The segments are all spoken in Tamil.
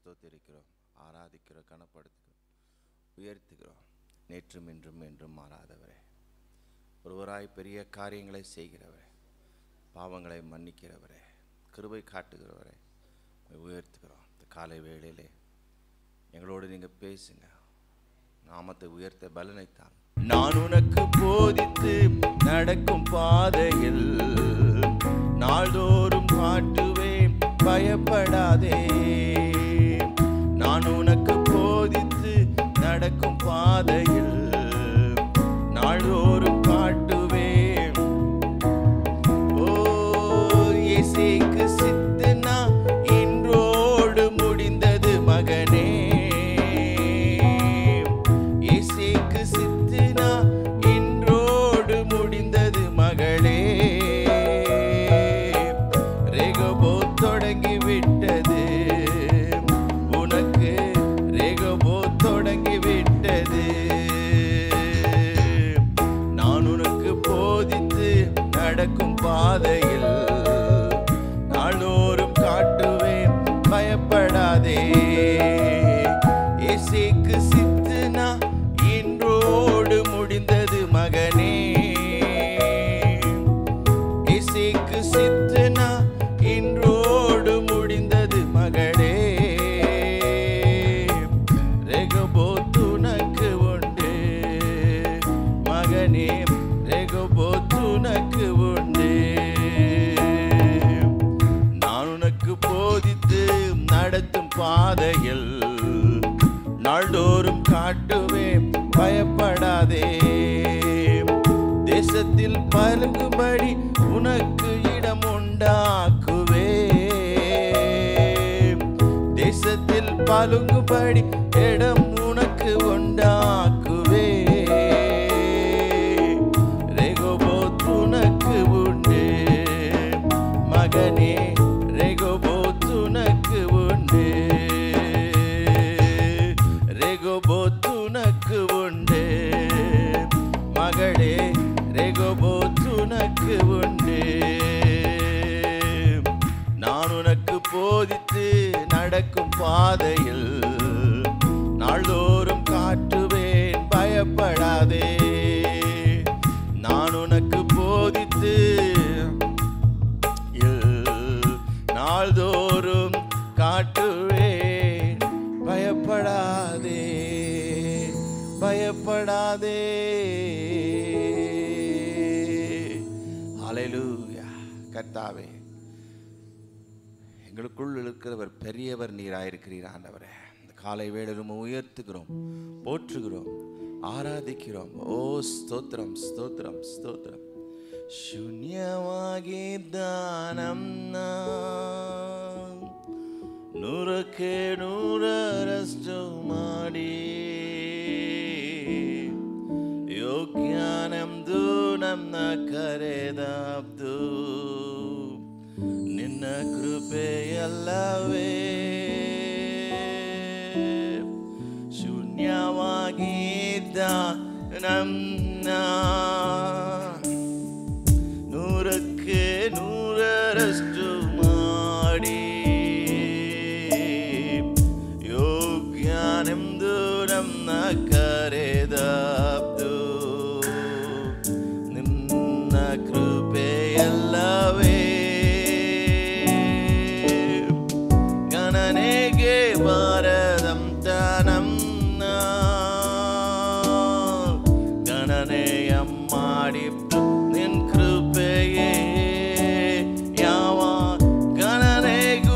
ஸ்தோத்திரிக்கிறோம் ஆராதிக்கிறோம் கனப்படுத்துகிறோம் உயர்த்துகிறோம் நேற்றும் இன்றும் என்றும் மாறாதவரே ஒருவராய் பெரிய காரியங்களை செய்கிறவரே பாவங்களை மன்னிக்கிறவரே கிருபை காட்டுகிறவரே உம்மை உயர்த்துகிறோம் இந்த காலை வேளையிலே எங்களோடு நீங்கள் பேசுங்க நாமத்தை உயர்த்த பலனை தாங்க நான் உனக்கு போதித்து நடக்கும் பாதையில் நாள்தோறும் காட்டுவேன் பயப்படாதே நான் உனக்கு போதித்து நடக்கும் பாதையில் நாள்தோறும் காட்டுவேன் ஓ இயேசுக்கு சித்தனா இன்றோடு முடிந்தது மகனே இயேசுக்கு சித்தனா இன்றோடு முடிந்தது மகளே ரெகபோ தொடங்கி விட்டது உனக்கு ரெகபோ தொடங்கி விட்டது நான் உனக்கு போதித்து நடக்கும் பாதையில் நாளோறும் காட்டுவேன் பயப்படாதே இசைக்கு சித்துனா இன்றோடு முடிந்தது மகனே இசைக்கு சித்துனா இன்றோடு முடிந்தது மகளே ரெகபோத் உனக்கு உண்டு மகனே ரெகபோத் உனக்கு உண்டு நான் உனக்கு போதித்து நடத்தும் பாதையில் நாள்தோறும் காட்டுவேன் பயப்படாதே தேசத்தில் பருகும்படி உனக்கு இடம் உண்டாக்குவே தேசத்தில் பழுங்குபடி இடம் உனக்கு உண்டாக்குவே ரெகோபோத் உனக்கு உண்டு மகனே ரெகோபோத் உனக்கு உண்டு ரெகோபோத் உனக்கு உண்டு மகளே ரெகோபோத் உனக்கு உண்டு நான் உனக்கு போதித்து நடக்கும் பாதையில் நாள்தோறும் காட்டுவேன் பயப்படாதே நான் உனக்கு போதித்து இல் நாள்தோறும் காட்டுவேன் பயப்படாதே பயப்படாதே ஹalleluya கர்த்தாவே எங்களுக்குள் இருக்கிறவர் பெரியவர் நீராயிருக்கிறீர் ஆண்டவரே இந்த காலை வேளையிலும் உயர்த்துகிறோம் போற்றுகிறோம் ஆராதிக்கிறோம் ஓ ஸ்தோத்திரம் ஸ்தோத்திரம் ஸ்தோத்திரம் ಶೂನ್ಯವಾಗಿದ್ದ ನನ್ನ ನೂರಕ್ಕೆ ನೂರರಷ್ಟು ಮಾಡಿ ಯೋಗ್ಯನೆಂದು ನನ್ನ ಕರೆದಬ್ದು ನಿನ್ನ ಕೃಪೆಯಲ್ಲವೇ ಶೂನ್ಯವಾಗಿದ್ದ ನನ್ನ ನೂರಕ್ಕೆ ನೂರರಷ್ಟು ಮಾಡಿ ಯೋಗ್ಯನೆಂದು ನಮ್ಮ ಕರೆದಬ್ದು ನಿನ್ನ ಕೃಪೆಯಲ್ಲವೇ ಗಣನೆಗೆ ಬಾರದಂತ ನಮ್ಮ ಗಣನೆಯ ಮಾಡಿದ್ದು ನಿನ್ ಕೃಪೆಯೇ ಯಾವ ಗಣನೆಗೂ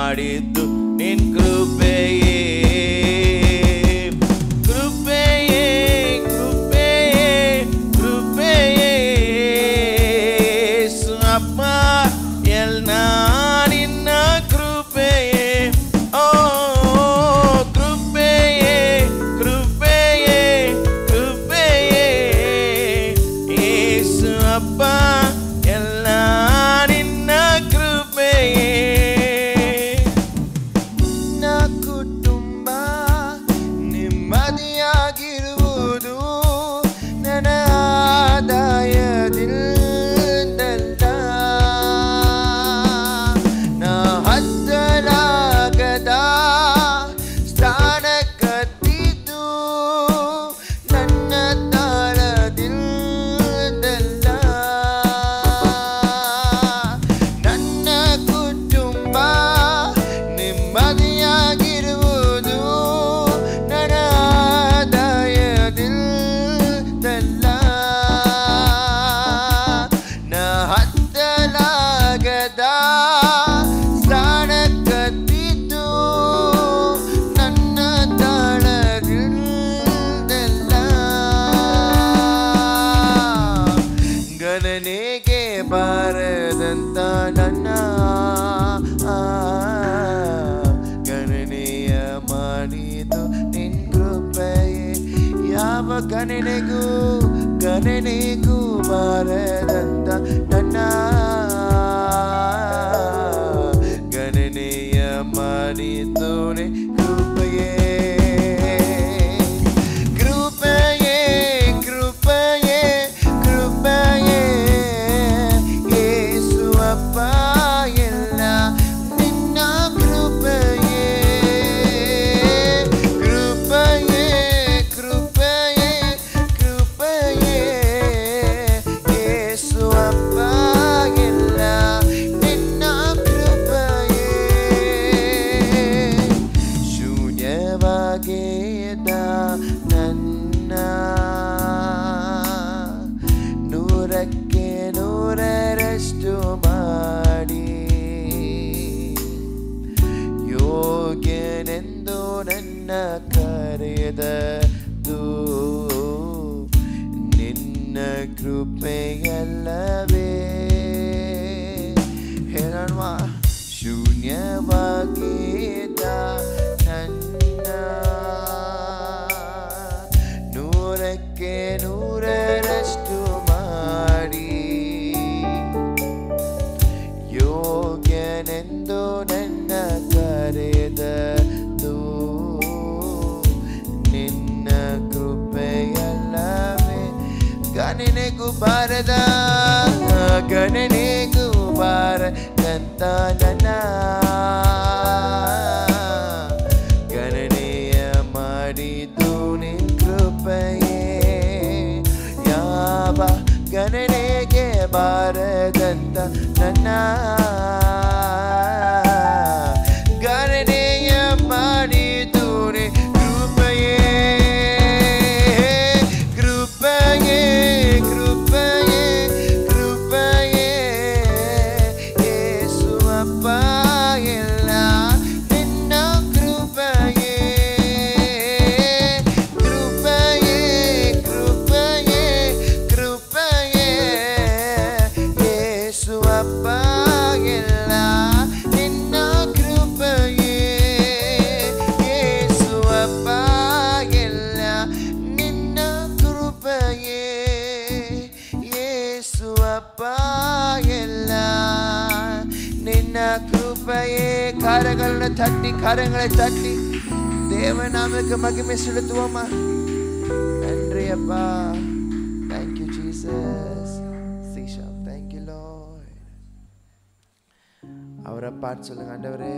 ಮಾಡಿದ್ದು ನಿನ್ ಕೃಪೆಯೇ ಕೃಪೆಯೇ ಕೃಪೆಯೇ ಕೃಪೆಯೇ ಅಪ್ಪ ಎಲ್ಲ ನಿನ್ನ ಕೃಪೆಯೇ ಓ ಕೃಪೆಯೇ ಕೃಪೆಯೇ ಕೃಪೆಯೇ ಏಸು ಅಪ್ಪ ಎಲ್ಲ ನಿನ್ನ ಕೃಪೆಯೇ ನನ್ನ ಕುಟುಂಬ ನೆಮ್ಮದಿಯಾಗಿರುವುದು ನನ್ನ ಆದಾಯದಿಂದಲ್ಲ ನಾ ಹತ್ತಲಾಗದ ಸ್ಥಾನ ಕತ್ತಿದ್ದು ನನ್ನ ತಾಳದಿಂದಲ್ಲ ನನ್ನ ಕುಟುಂಬ ನೆಮ್ಮದಿಯಾಗಿರುವುದು ನನ್ನ ಆದಾಯದಿಂದಲ್ಲ ನ ಹತ್ತಲಾಗದ ಸ್ಥಾನ ಕತ್ತಿದ್ದು ನನ್ನ ತಾಳದಿಂದಲ್ಲ ಗಣನೆಗೆ ಬಾರದಂತ ನನ್ನ ಗಣನೆಯ ಮಾಡಿದು ನಿನ್ ಕೃಪೆಯೇ ಯಾವ ಗಣನೆಗೂ ಗಣನೆಗೂ ಬಾರದಂತ ನನ್ನ ಗಣನೆಯ ಮಾಡಿದು ನಿನ್ ಕೃಪೆಯೇ ಕೃಪೆಯೇ ಕೃಪೆಯೇ ಕೃಪೆಯೇ ಯೇಸು ಅಪ್ಪ ಎಲ್ಲ ನಿನ್ನ ಕೃಪೆಯೇ ಕೃಪೆಯೇ ಕೃಪೆಯೇ ಕೃಪೆಯೇ ಯೇಸು ಅಪ್ಪ ಎಲ್ಲ ನಿನ್ನ ಕೃಪೆಯೇ ಶೂನ್ಯವಾಗಿದ್ದ ನನ್ನ ನೂರಕ್ಕೆ ನೂರರಷ್ಟು ಮಾಡಿ ಯೋಗ್ಯನೆಂದು ನನ್ನ ಕರೆದದು ನಿನ್ನ ಕೃಪೆಯಲ್ಲವೇ ಹೇಳೋಣ ಶೂನ್ಯವಾಗಿದ್ದ ನನ್ನ ನೂರಕ್ಕೆ ನೂರರಷ್ಟು ಮಾಡಿ ಯೋಗ್ಯನೆಂದು ನನ್ನ ಕರೆದದು ನಿನ್ನ ಕೃಪೆಯಲ್ಲವೇ ಗಣನೆಗೂ ಬಾರದ ಗಣನೆಗೂ ಬಾರದಂತ ನನ್ನ ಗಣನೆಯ ಮಾಡಿದ್ದು ನಿನ್ ಕೃಪೆಯೇ ಯಾವ ಗಣನೆಗೆ ಬಾರದಂತ ನನ್ನ ಗಣನೆಯ ಮಾಡಿದ್ದು ನಿನ್ ಕೃಪೆಯೇ ಕೃಪೆಯೇ ಕೃಪೆಯೇ ಕೃಪೆಯೇ ಯೇಸು ಅಪ್ಪ ಎಲ್ಲ ನಿನ್ನ ಕೃಪೆಯೇ ಕೃಪೆಯೇ ಕೃಪೆಯೇ ಕೃಪೆಯೇ ಯೇಸು ಅಪ್ಪ ಎಲ್ಲ ನಿನ್ನ ಕೃಪೆಯೇ ಯೇಸು ಅಪ್ಪ ಎಲ್ಲ ನಿನ್ನ ಕೃಪೆಯೇ ಯೇಸು ಅಪ್ಪ ಎಲ್ಲ ನಿನ್ನ ಕೃಪೆಯೇ ಕಾರ್ಯಗಳನ್ನ ತಟ್ಟಿ ಕಾರ್ಯங்களை தட்டி தேவநாமக்கு மகிமை செலுத்துவோமா நன்றி அப்பா தேங்க்யூ ஜீசஸ் சீஷா தேங்க்யூ லார்ட் அவரை பார்த்து சொல்லுங்க ஆண்டவரே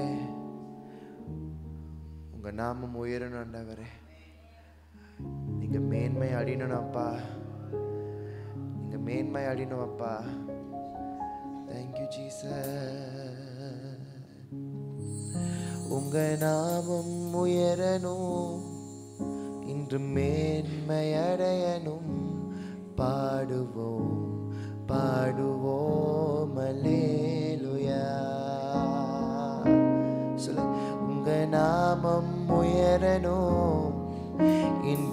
உங்க நாமம் உயரணும் ஆண்டவரே நீங்க மேன்மை அடினணும் அப்பா நீங்க மேன்மை அடினோம் அப்பா தேங்க்யூ ஜீசஸ் உங்க நாமம் உயரணும் இன்று மேன்மையடையணும் பாடுவோம் பாடுவோம் அல்லேலுயா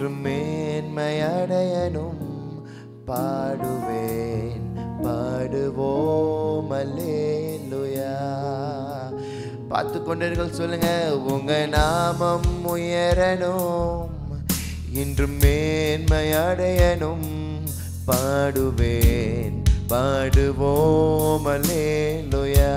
இன்றும் மேன்மையடையனும் பாடுவேன் பாடுவோம் அல்லேலுயா பார்த்து கொண்டீர்கள் சொல்லுங்க உங்க நாமம் உயரணும் இன்றும் மேன்மையடையனும் பாடுவேன் பாடுவோம் அல்லேலுயா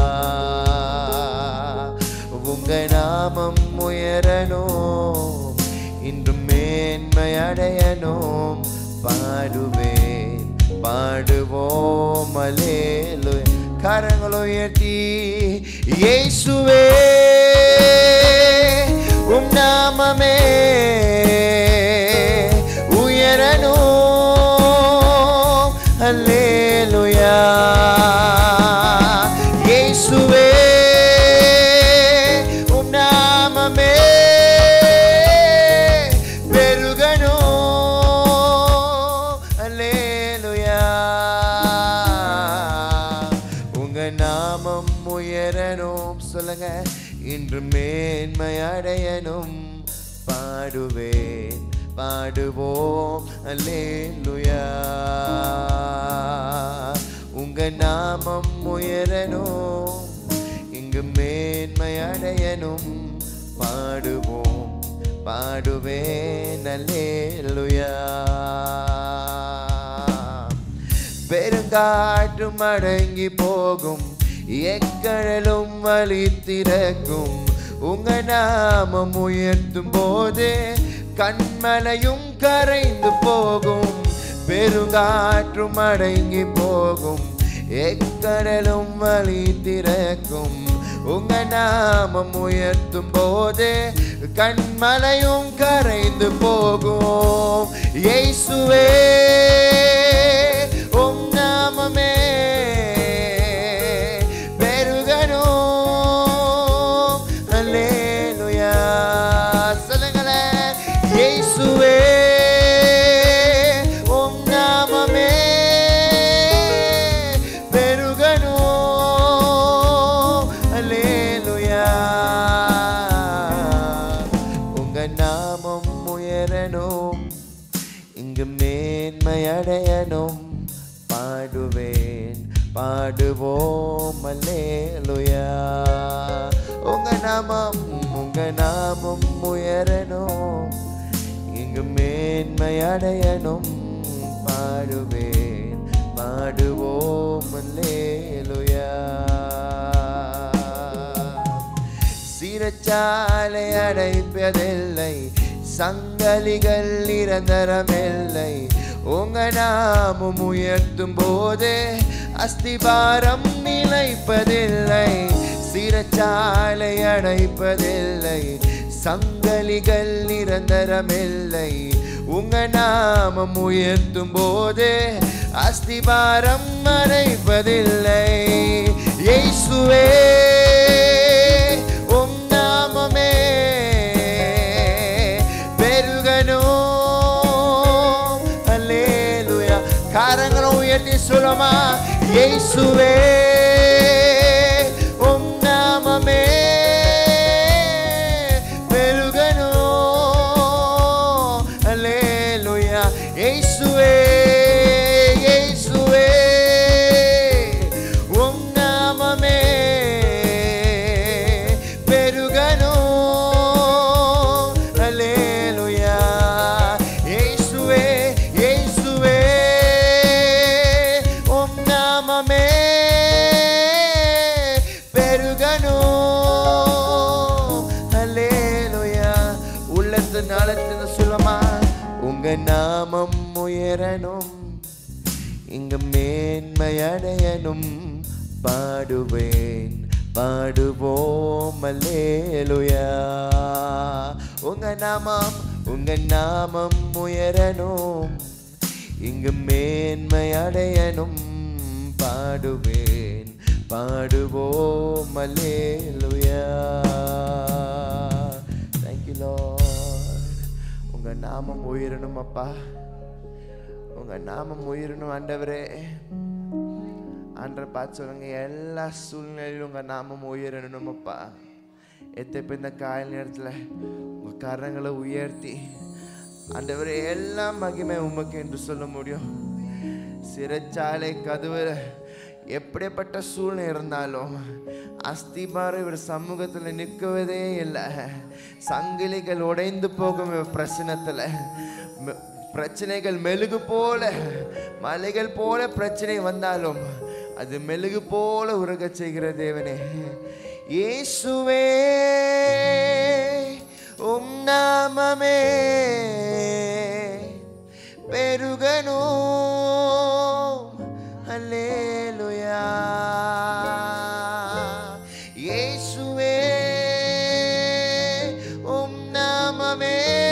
உங்க நாமம் உயரணும் இன்றும் மேன்மையடையணும் பாடுவேன் பாடுவோம் அல்லேலுயா கரங்களை உயர்த்தி இயேசுவே உம் நாமமே உயரணும் அல்லேலுயா இயேசுவே உம் நாமமே பெருகணும் அல்லேலுயா உங்க நாமம் உயரணும் சொல்லுங்க இன்று மேன்மை அடையணும் பாடுவேன் பாடுவோம் அல்லேலுயா உங்க நாமம் உயரணும் இங்கு மேன்மை அடையணும் பாடுவோம் பாடுவேன் அல்லேலுயா பெருங்காற்றும் அடங்கி போகும் எக்கடலும் வழி திறக்கும் உங்க நாமம் உயர்த்தும் போது கண்மலையும் கரைந்து போகும் பெருங்காற்றும் அடங்கி போகும் எக்கடலும் வழி திறக்கும் உங்க நாமம் உயர்த்தும் போது கண்மலையும் கரைந்து போகும் இயேசுவே உம் நாமமே பெருகணும் அல்லேலுயா சொல்லுங்களேன் இயேசுவே உம் நாமமே பெருகணும் அல்லேலுயா உங்க நாமம் உயரணும் இங்கு மேன்மை அடையணும் பாடுவேன் பாடுவோம் அல்லேலுயா உங்க நாமம் உங்க நாமம் உயரணும் இங்கு மேன்மை அடையணும் பாடுவேன் பாடுவோம் அல்லேலுயா சிறைச்சாலை அடைப்பதில்லை சங்கலிகள் நிரந்தரமில்லை உங்க நாமம் உயர்த்தும் போது அஸ்திபாரம் நிலைப்பதில்லை சிறைச்சாலை அடைப்பதில்லை சங்கலிகள் நிரந்தரமில்லை உங்க நாமம் உயர்த்தும் போது அஸ்திபாரம் மறைப்பதில்லை இயேசுவே உம் நாமமே பெருகணும் அல்லேலுயா காரங்களை உயர்த்தி சொல்லுமா இயேசுவே உம் நாமமே பெருகணும் அல்லேலுயா இயேசுவே இயேசுவே உம் நாமமே பெருகணும் அல்லேலுயா இயேசுவே இயேசுவே உம் நாமமே பெருகணும் அல்லேலுயா உள்ளத்து நாளத்தின் சொல்லுமா உங்க நாமம் உயரணும் இங்கு மேன்மை அடையணும் பாடுவேன் பாடுவோம் அல்லேலுயா உங்க நாமம் உங்க நாமம் உயரணும் இங்கு மேன்மை அடையணும் பாடுவேன் பாடுவோம் அல்லேலுயா தேங்க்யூ லார்ட் உங்க நாமம் உயரணும் அப்பா உங்க நாமம் உயரணும் ஆண்டவரே ஆண்டரை பார்த்து சொல்லுங்க எல்லா சூழ்நிலையிலும் உங்க நாமம் உயரணும் அப்பா எத்தப்ப இந்த காயல் நேரத்தில் உங்க கரங்களை உயர்த்தி ஆண்டவரே எல்லா மகிமை உமக்கு என்று சொல்ல முடியும் சிறைச்சாலை கதவு எப்படிப்பட்ட சூழ்நிலை இருந்தாலும் அஸ்திபாரம் இவர் சமூகத்தில் நிற்குவதே இல்லை சங்கிலிகள் உடைந்து போகும் இவர் பிரச்சனத்தில் ம- பிரச்சனைகள் மெழுகு போல மலைகள் போல பிரச்சனை வந்தாலும் அது மெழுகு போல உருகச் செய்கிற தேவனே இயேசுவே உம் நாமமே பெருகணும் அல்லேலுயா இயேசுவே உம் நாமமே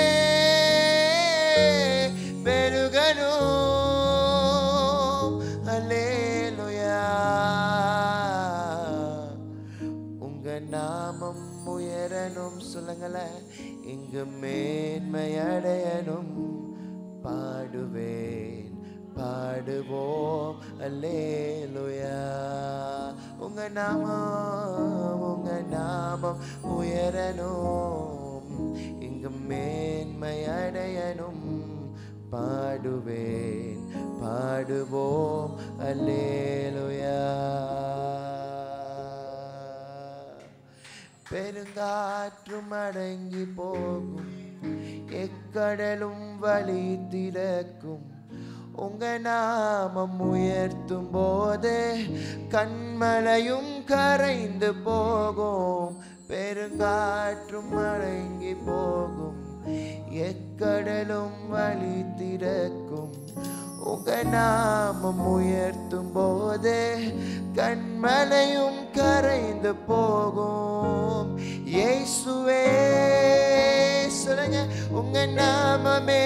பெருகணும் அல்லேலுயா உங்க நாமம் உயரணும் சொல்லுங்களேன் இங்கு மேன்மை அடையணும் பாடுவேன் பாடுவோம் அல்லேலுயா உங்க நாமம் உங்க நாமம் உயரணும் இங்கு மேன்மை அடையணும் பாடுவேன் பாடுவோம் அல்லேலுயா பெருங்காற்றும் அடங்கி போகும் எக்கடலும் வழி திறக்கும் உங்க நாமம் உயர்த்தும் போது கண்மலையும் கரைந்து போகும் பெருங்காற்றும் அடங்கி போகும் எக்கடலும் வழி திறக்கும் உங்க நாமம் உயர்த்தும் போது கண்மலையும் கரைந்து போகும் இயேசுவே சொல்லுங்க உங்க நாமமே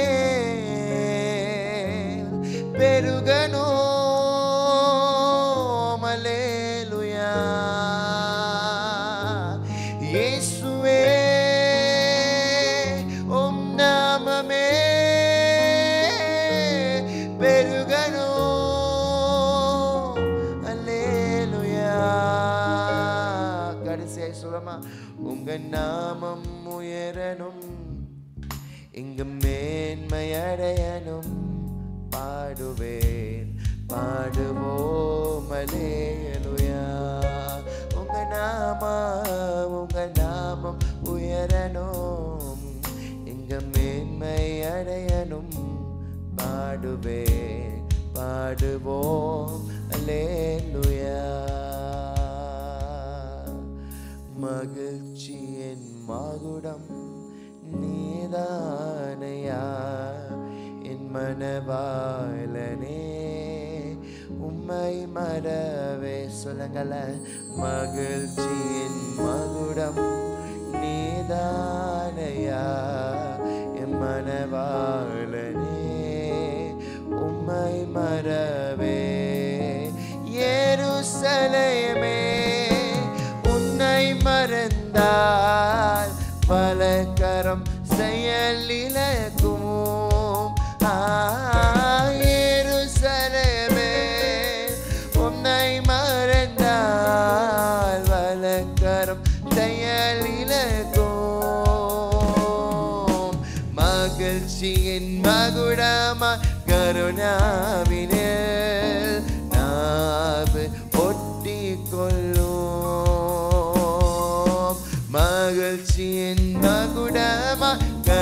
பெருகணும் அல்லேலூயா இயேசுவே உம் நாமமே பெருகணும் அல்லேலூயா கடைசியாய் சொல்லமா உங்க நாமம் உயரணும் இங்கு மேன்மை அடையணும் பாடுவேன் பாடுவோம் அல்லேலூயா உங்க நாமம் உங்க நாமம் உயரணும் இங்க மேன்மை அடையணும் பாடுவேன் பாடுவோம் அல்லேலூயா மகிழ்ச்சியின் மகுடம் நீதானையா என் மனவாளனே உம்மை மறவே சொல்லுங்கள மகிழ்ச்சியின் மகுடம் நீதானையா என் மனவாளனே உம்மை மறவே எருசலேமே உன்னை மறந்தால் பல கரம் செயலிழக்கும் ஆ, எருசலேமே உன்னை மறந்தால் பல கரம் செயலிழக்கும் மகிழ்ச்சியின் மகுடமா கருணாவினில் நாவு ஒட்டி கொள்ளும் மகிழ்ச்சியின் மகுடமா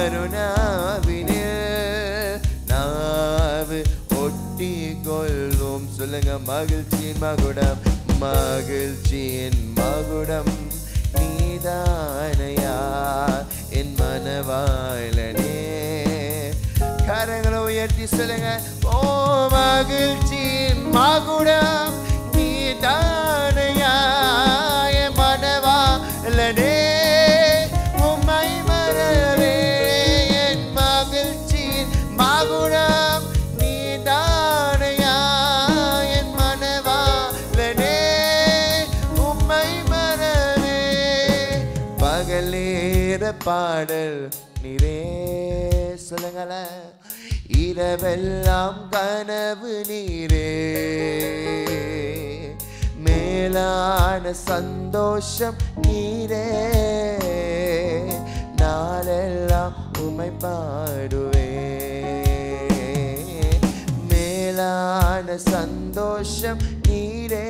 கருணாவினில் நாவு ஒட்டி கொள்ளும் சொல்லுங்க மகிழ்ச்சியின் மகுடம் மகிழ்ச்சியின் மகுடம் நீதானையா என் மனவாளனே கரங்களை உயர்த்தி சொல்லுங்க ஓ மகிழ்ச்சியின் மகுடம் நீதானையா என் மனவாளனே உம்மை மறவே என் மகிழ்ச்சியின் மகுடம் நீதானையா என் மனவாளனே உம்மை மறவே பகலேற பாடல் நீரே சொல்லுங்களேன் இரவெல்லாம் கனவு நீரே மேலான சந்தோஷம் நீரே நாளெல்லாம் உமை பாடுவே மன சந்தோஷம் நீரே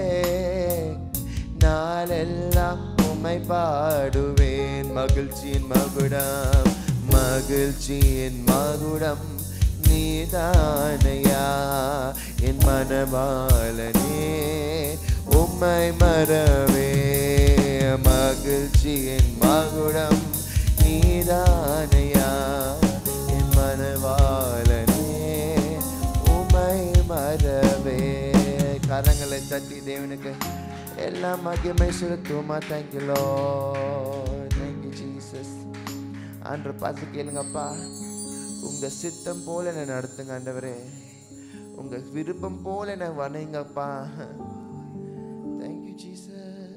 நாளெல்லாம் உம்மை பாடுவேன் மகிழ்ச்சியின் மகுடம் மகிழ்ச்சியின் மகுடம் நீதானையா என் மனபாலனே உம்மை மறவே மகிழ்ச்சியின் மகுடம் நீதானையா என் மனவாளனே உமை மறவே கரங்களை தட்டி தேவனுக்கு எல்லாம் மகிமை செலுத்துவோமா தேங்க்யூலோ தேங்க்யூ ஜீசஸ் ஆண்டு பார்த்து கேளுங்கப்பா உங்க சித்தம் போல என்னை நடத்துங்க ஆண்டவரே உங்க விருப்பம் போல என்னை வணங்கப்பா தேங்க்யூ ஜீசஸ்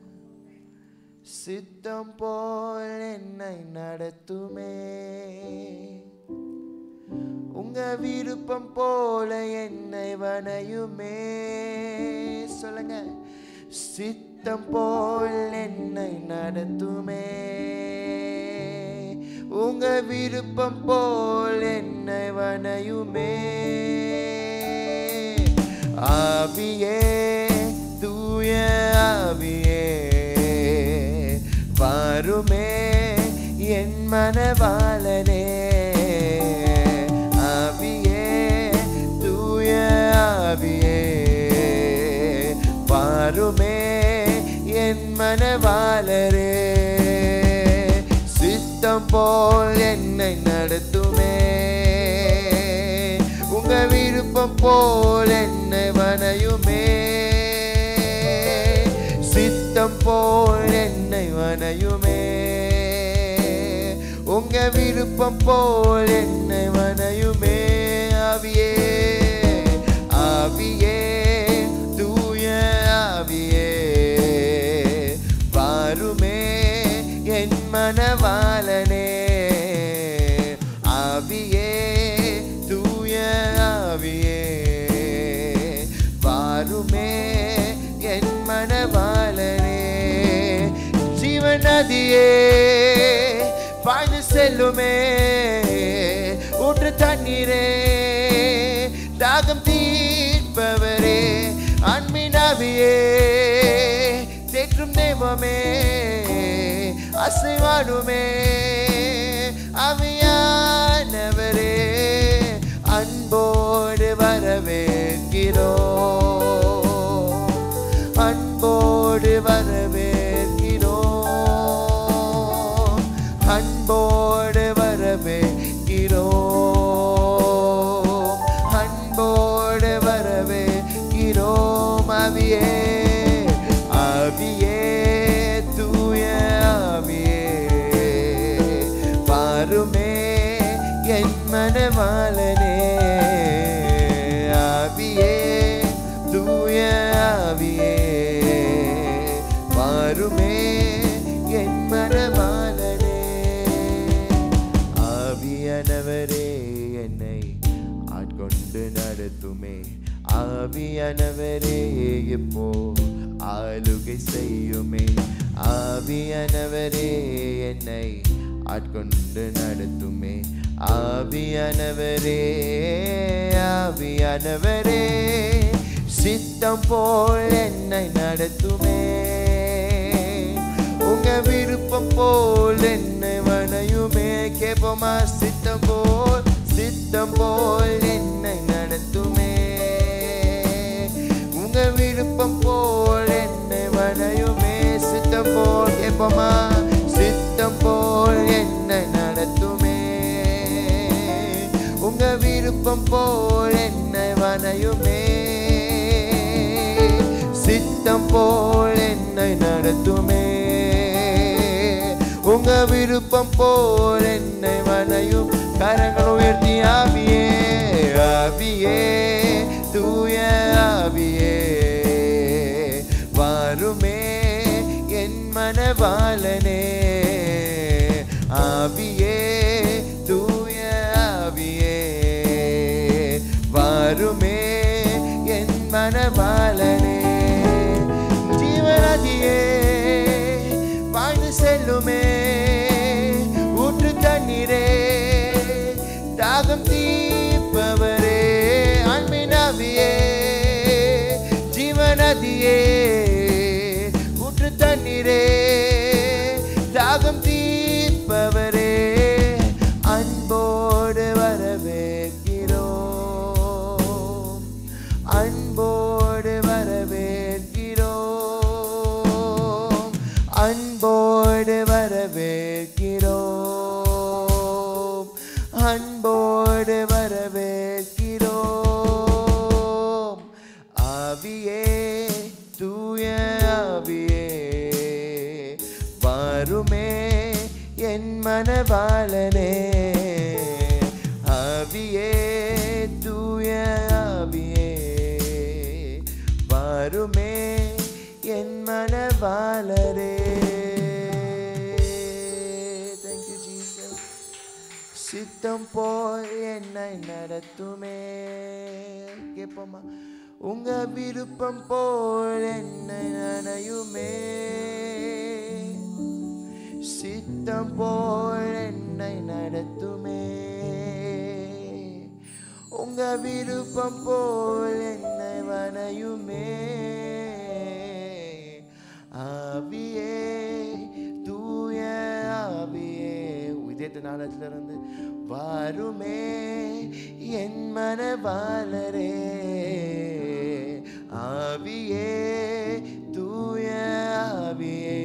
சித்தம் போல் என்னை நடத்துமே உங்க விருப்பம் போல என்னை வனையுமே சொல்லுங்க சித்தம் போல் என்னை நடத்துமே உங்க விருப்பம் போல் என்னை வனையுமே ஆவியே தூய ஆவியே வருமே என் மனவாளனே ஆவியே தூய ஆவியே வருமே என் மனவாளரே சித்தம் போல் என்னை நடத்துமே உங்க விருப்பம் போல் என்னை வனையுமே சித்தம் போல் என்னை வனையுமே உங்க விருப்பம் போல் என்னை வனையுமே ஆவியே ஆவியே தூய ஆவியே வாருமே என் மனவாளனே ஆவியே தூய ஆவியே வாருமே என் மனவாளனே ஜீவநதியே பாய்ந்து செல்லுமே ஊற்று தண்ணீரே தாகம் தீர்ப்பவரே அன்பினாவியே தேற்றும் தெய்வமே அசைவாடுமே அவியானவரே அன்போடு வரவேற்கிறோ அன்போடு வரவேற்கிறோ அன்போடு வரவேற்கிறோ அன்போடு வரவேற்கிறோ ஆவியே ஆவியே தூய ஆவியே பாருமே என் மனவாளனே ஆவியே தூய ஆவியே பாருமே என் மனவாளனே ஆவியானவரே என்னை ஆட்கொண்டு நடத்துமே ஆவியானவரே இப்போ ஆளுகை செய்யுமே ஆவியானவரே என்னை ஆட்கொண்டு நடத்துமே ஆவியானவரே ஆவியானவரே சித்தம் போல் என்னை நடத்துமே உங்க விருப்பம் போல் என்னை வனையுமே கேட்போமா சித்தம் போல் சித்தம் போல் என்னை நடத்துமே உங்க விருப்பம் போல் என்னை வனையுமே சித்தம் போல் கேட்போமா சித்தம் போல் என்னை நடத்துமே உங்க விருப்பம் போல் என்னை வனையுமே சித்தம் போல் என்னை நடத்துமே உங்க விருப்பம் போல் என்னை வனையும் கரங்கள் உயர்த்தி ஆவியே ஆவியே தூய ஆவியே வாருமே என் மனவாளனே ஆவியே தூய ஆவியே வாருமே என் மனவாளனே ஜீவநதியே பாய்ந்து செல்லுமே ஊற்று தண்ணீரே தாகம் தீர்ப்பவரே அன்பினாவியே அன்போடு வரவேற்கிறோம் அன்போடு வரவேற்கிறோம் ஆவியே தூய ஆவியே வருமே என் மனவாளனே ஆவியே தூய ஆவியே வருமே என் மனவாளரே Thank you, Jesus. சித்தம் போல் என்னை நடத்துமே கேட்போமா உங்க விருப்பம் போல் என்னை நனையுமே சித்தம் போல் என்னை நடத்துமே உங்க விருப்பம் போல் என்னை வனையுமே ஆவியே தூய ஆவியே இதயத்து நாளத்துல இருந்து வாருமே என் மனவாளரே ஆவியே தூய ஆவியே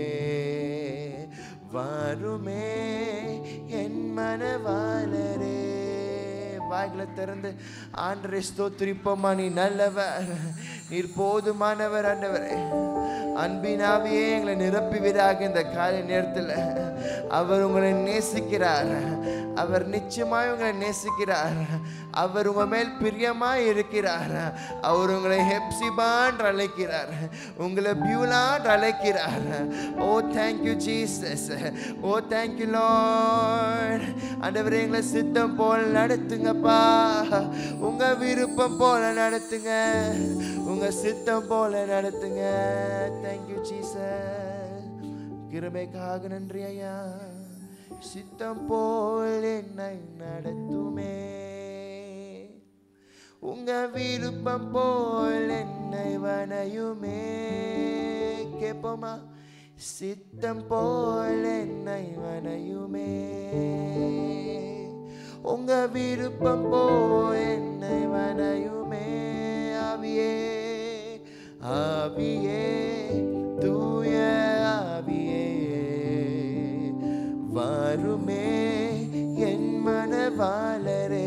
வாருமே என் மனவாளரே வாய்களை திறந்து ஆண்டரை ஸ்தோத்திரிப்போமா நீ நல்லவர் நீர் போதுமானவர் ஆண்டவரே அன்பினாவியே எங்களை நிரப்புவீராக இந்த காலை நேரத்தில் அவர் உங்களை நேசிக்கிறார் அவர் நிச்சயமாய் உங்களை நேசிக்கிறார் அவர் உங்க மேல் பிரியமாய் இருக்கிறார் அவர் உங்களை ஹெப்சிபான் அழைக்கிறார் உங்களை பியூலான் அழைக்கிறார் oh thank you Jesus oh thank you lord ஆண்டவரே எங்களை சித்தம் போல் நடத்துங்கப்பா உங்க விருப்பம் போல நடத்துங்க உங்க சித்தம் போல நடத்துங்க தேங்க்யூ ஜீசஸ் கிருபைக்காக நன்றி ஐயா சித்தம் போல் என்னை நடத்துமே உங்க விருப்பம் போல் என்னை வனையுமே கேட்போமா சித்தம் போல் என்னை வனையுமே உங்க விருப்பம் போல் என்னை வனையுமே ஆவியே ஆவியே தூய ஆவியே வருமே என் மனவாளரே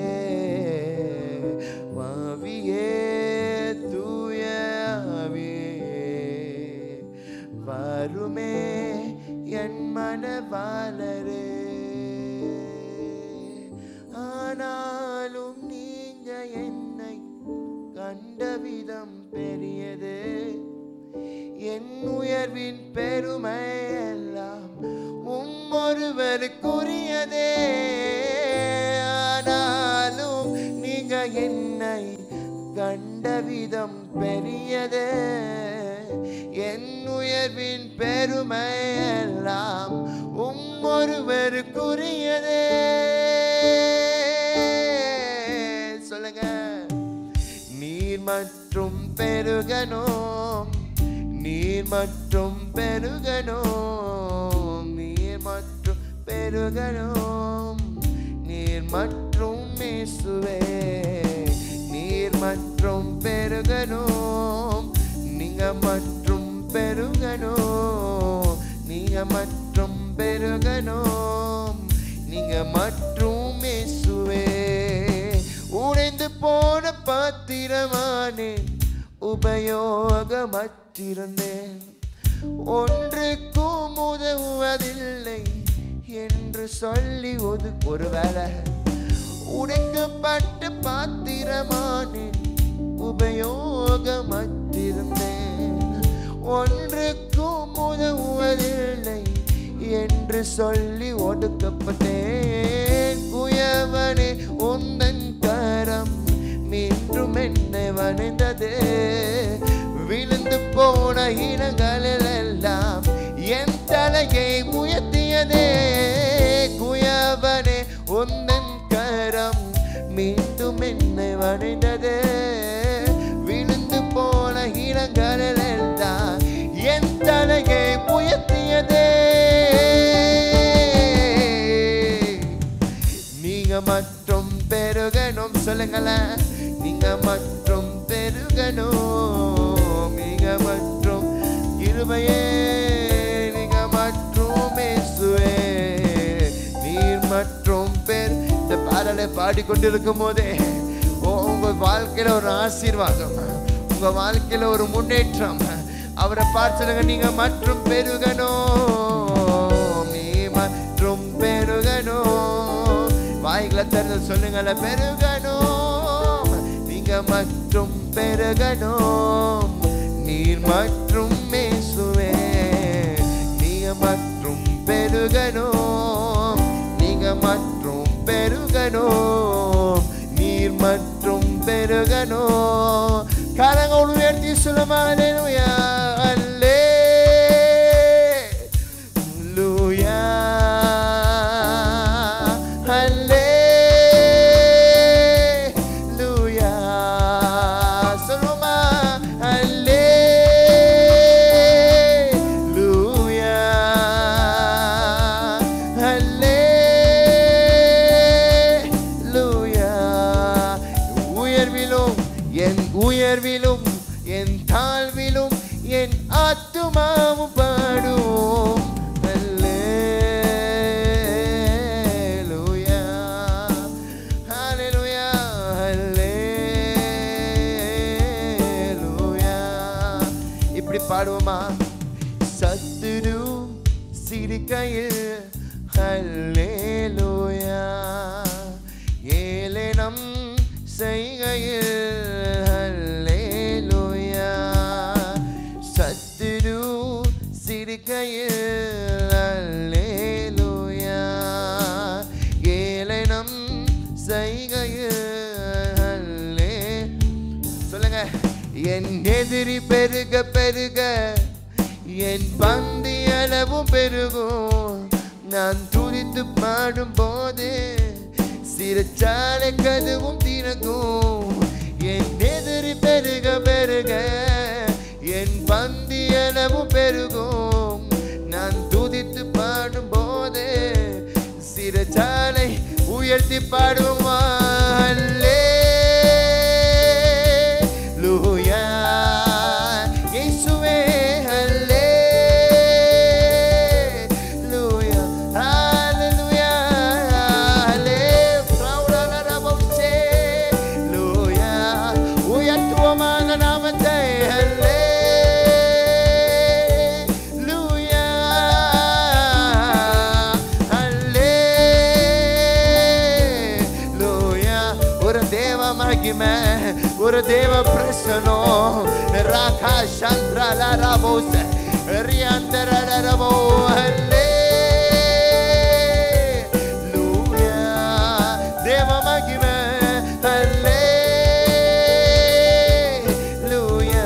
ஆவியே தூய ஆவியே வருமே என் மனவாளரே ஆனாலும் நீங்க என்னை கண்ட விதம் பெரியது என் உயர்வின் பெருமை எல்லாம் உம்மொருவருக்குரியதே ஆனாலும் நீங்க என்னை கண்ட விதம் பெரியது என் உயர்வின் பெருமை எல்லாம் உம்மொருவருக்குரியதே சொல்லுங்க நீர் மற்றும் பெருகணும் நீர் மற்றும் பெருகணும் நீர் மற்றும் பெருகணும் நீர் மற்றும் இயேசுவே நீர் மற்றும் பெருகணும் நீங்க மற்றும் பெருகணும் நீங்க மற்றும் பெருகணும் நீங்க மற்றும் இயேசுவே உடைந்து போன பாத்திரமானேன் உபயோகமற்றிருந்தேன் ஒன்றுக்கும் உதவுவதில்லை என்று சொல்லி ஒது ஒருவேளை உடைக்கப்பட்ட பாத்திரமானேன் உபயோகமற்றிருந்தேன் ஒன்றுக்கும் உதவுவதில்லை என்று சொல்லி ஒடுக்கப்பட்டேன் குயவனே உந்தன் கரம் மீண்டும் என்னை வணைந்தது விழுந்து போன இனங்களில் எல்லாம் என் தலையை உயர்த்தியதே குயவனே உந்தன் கரம் மீண்டும் என்னை வணைந்தது விழுந்து போன இடங்களில் எல்லாம் என் தலையை உயர்த்தியதே நீங்க மற்றும் பெருகணும் சொல்லுங்களேன் நீங்க மற்றும் பெருகணும் நீங்க மற்றும் இருமையே நீங்க பாடலை பாடிக்கொண்டிருக்கும் போதே ஓ உங்க வாழ்க்கையில ஒரு ஆசீர்வாதம் உங்க வாழ்க்கையில ஒரு முன்னேற்றம் அவரை பார்த்து சொல்லுங்க நீங்க மற்றும் பெருகணும் நீ மற்றும் பெருகணும் வாய்களை திறந்து சொல்லுங்கள பெருகணும் நீங்க மற்றும் பெருகணும் நீர் மற்றும் மேசுவே நீங்க மற்றும் பெருகணும் நீங்க மற்றும் பெருகணும் நீர் மற்றும் பெருகணும் கரங்கள் உயர்த்தி சொல்லுமா அல்லேலூயா அல்லேலூயா அல்லேலூயா சொல்லுமா அல்லேலூயா அல்லேலூயா உயர்விலும் என் உயர்விலும் என் தாழ்விலும் என் ஆத்துமாவும் பாடும் அல்லேலூயா ஹalleluya ஹalleluya இப்படி பாடுவோமா சத்துரு சிரிக்கையில் ஹல்லேலூயா ஏளனம் செய்கையில் ஹல்லேலூயா சத்துரு சிரிக்கையில் ஹல்லேலூயா ஏளனம் செய்கையில் ஹல்லே சொல்லுங்க என் எதிரி பெருக பெருக என் பந்தி அளவும் பெருகும் நான் துதித்து பாடும் போது சிறுச்சாலை கதவும் திறக்கும் என் எதிரி பெருக பெருக என் பந்தி அளவும் பெருகும் நான் துதித்து பாடும் போது சிறுச்சாலை உயர்த்தி பாடுமா அல்லேலூயா இயேசுவே அல்லேலூயா ஹalleluya ஹalலே பிரௌடலரபோச்சேலூயா உயர்த்துவோமாக நாமத்தை ஹalleluya ஹalleluya ஒரு தேவ மகிமை ஒரு தேவ பிரசனம் ராகா சந்திரலரபோச ரியாந்தரலரபோ ஹalleluya தேவ மகிமை ஹalleluya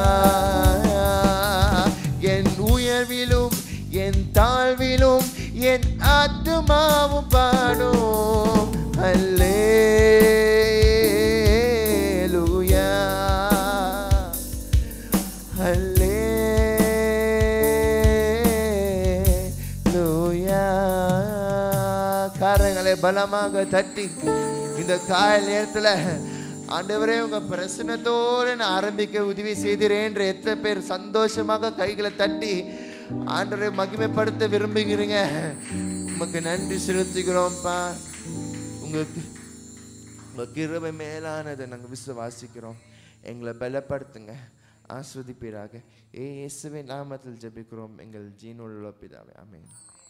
என் உயர்விலும் என் தாழ்விலும் என் ஆத்துமாவும் பாடும் அல்லேலூயா அல்லேலூயா காரங்களை பலமாக தட்டி இந்த காயல் நேரத்துல ஆண்டவரே உங்க பிரசனத்தோடு நான் ஆரம்பிக்க உதவி செய்கிறேன் என்று எத்தனை பேர் சந்தோஷமாக கைகளை தட்டி ஆண்டவரை மகிமைப்படுத்த விரும்புகிறீங்க உமக்கு நன்றி செலுத்துகிறோம்ப்பா உங்களுக்கு உங்க கிருபை மேலானதை நாங்கள் விசுவாசிக்கிறோம் எங்களை பலப்படுத்துங்க ஆஸ்வதிப்பீராக ஏ இயேசுவின் நாமத்தில் ஜெபிக்கிறோம் எங்கள் ஜீனுள்ள பிதாவே ஆமென்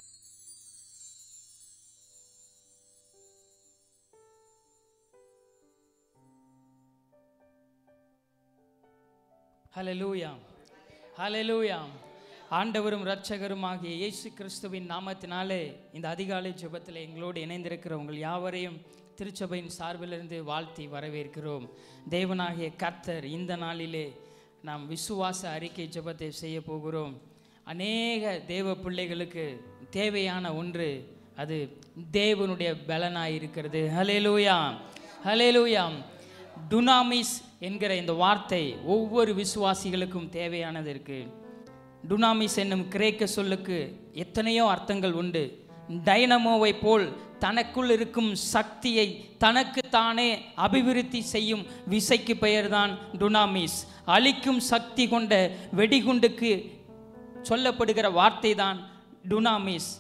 ஹalleluya ஹalleluya ஆண்டவரும் இரட்சகருமாகிய இயேசு கிறிஸ்துவின் நாமத்தினாலே இந்த அதிகாலை ஜெபத்தில் எங்களோடு இணைந்திருக்கிற உங்கள் யாவரையும் திருச்சபையின் சார்பிலிருந்து வாழ்த்தி வரவேற்கிறோம் தேவனாகிய கர்த்தர் இந்த நாளிலே நாம் விசுவாச அறிக்கை ஜெபத்தை செய்ய போகிறோம் அநேக தேவ பிள்ளைகளுக்கு தேவையான ஒன்று அது தேவனுடைய பலனாய் இருக்கிறது ஹalleluya ஹalleluya டுனாமிஸ் என்கிற இந்த வார்த்தை ஒவ்வொரு விசுவாசிகளுக்கும் தேவையானது இருக்கு டுனாமிஸ் என்னும் கிரேக்க சொல்லுக்கு எத்தனையோ அர்த்தங்கள் உண்டு டைனமோவை போல் தனக்குள் இருக்கும் சக்தியை தனக்கு தானே அபிவிருத்தி செய்யும் விசைக்கு பெயர்தான் டுனாமிஸ் அழிக்கும் சக்தி கொண்ட வெடிகுண்டுக்கு சொல்லப்படுகிற வார்த்தை தான் டுனாமிஸ்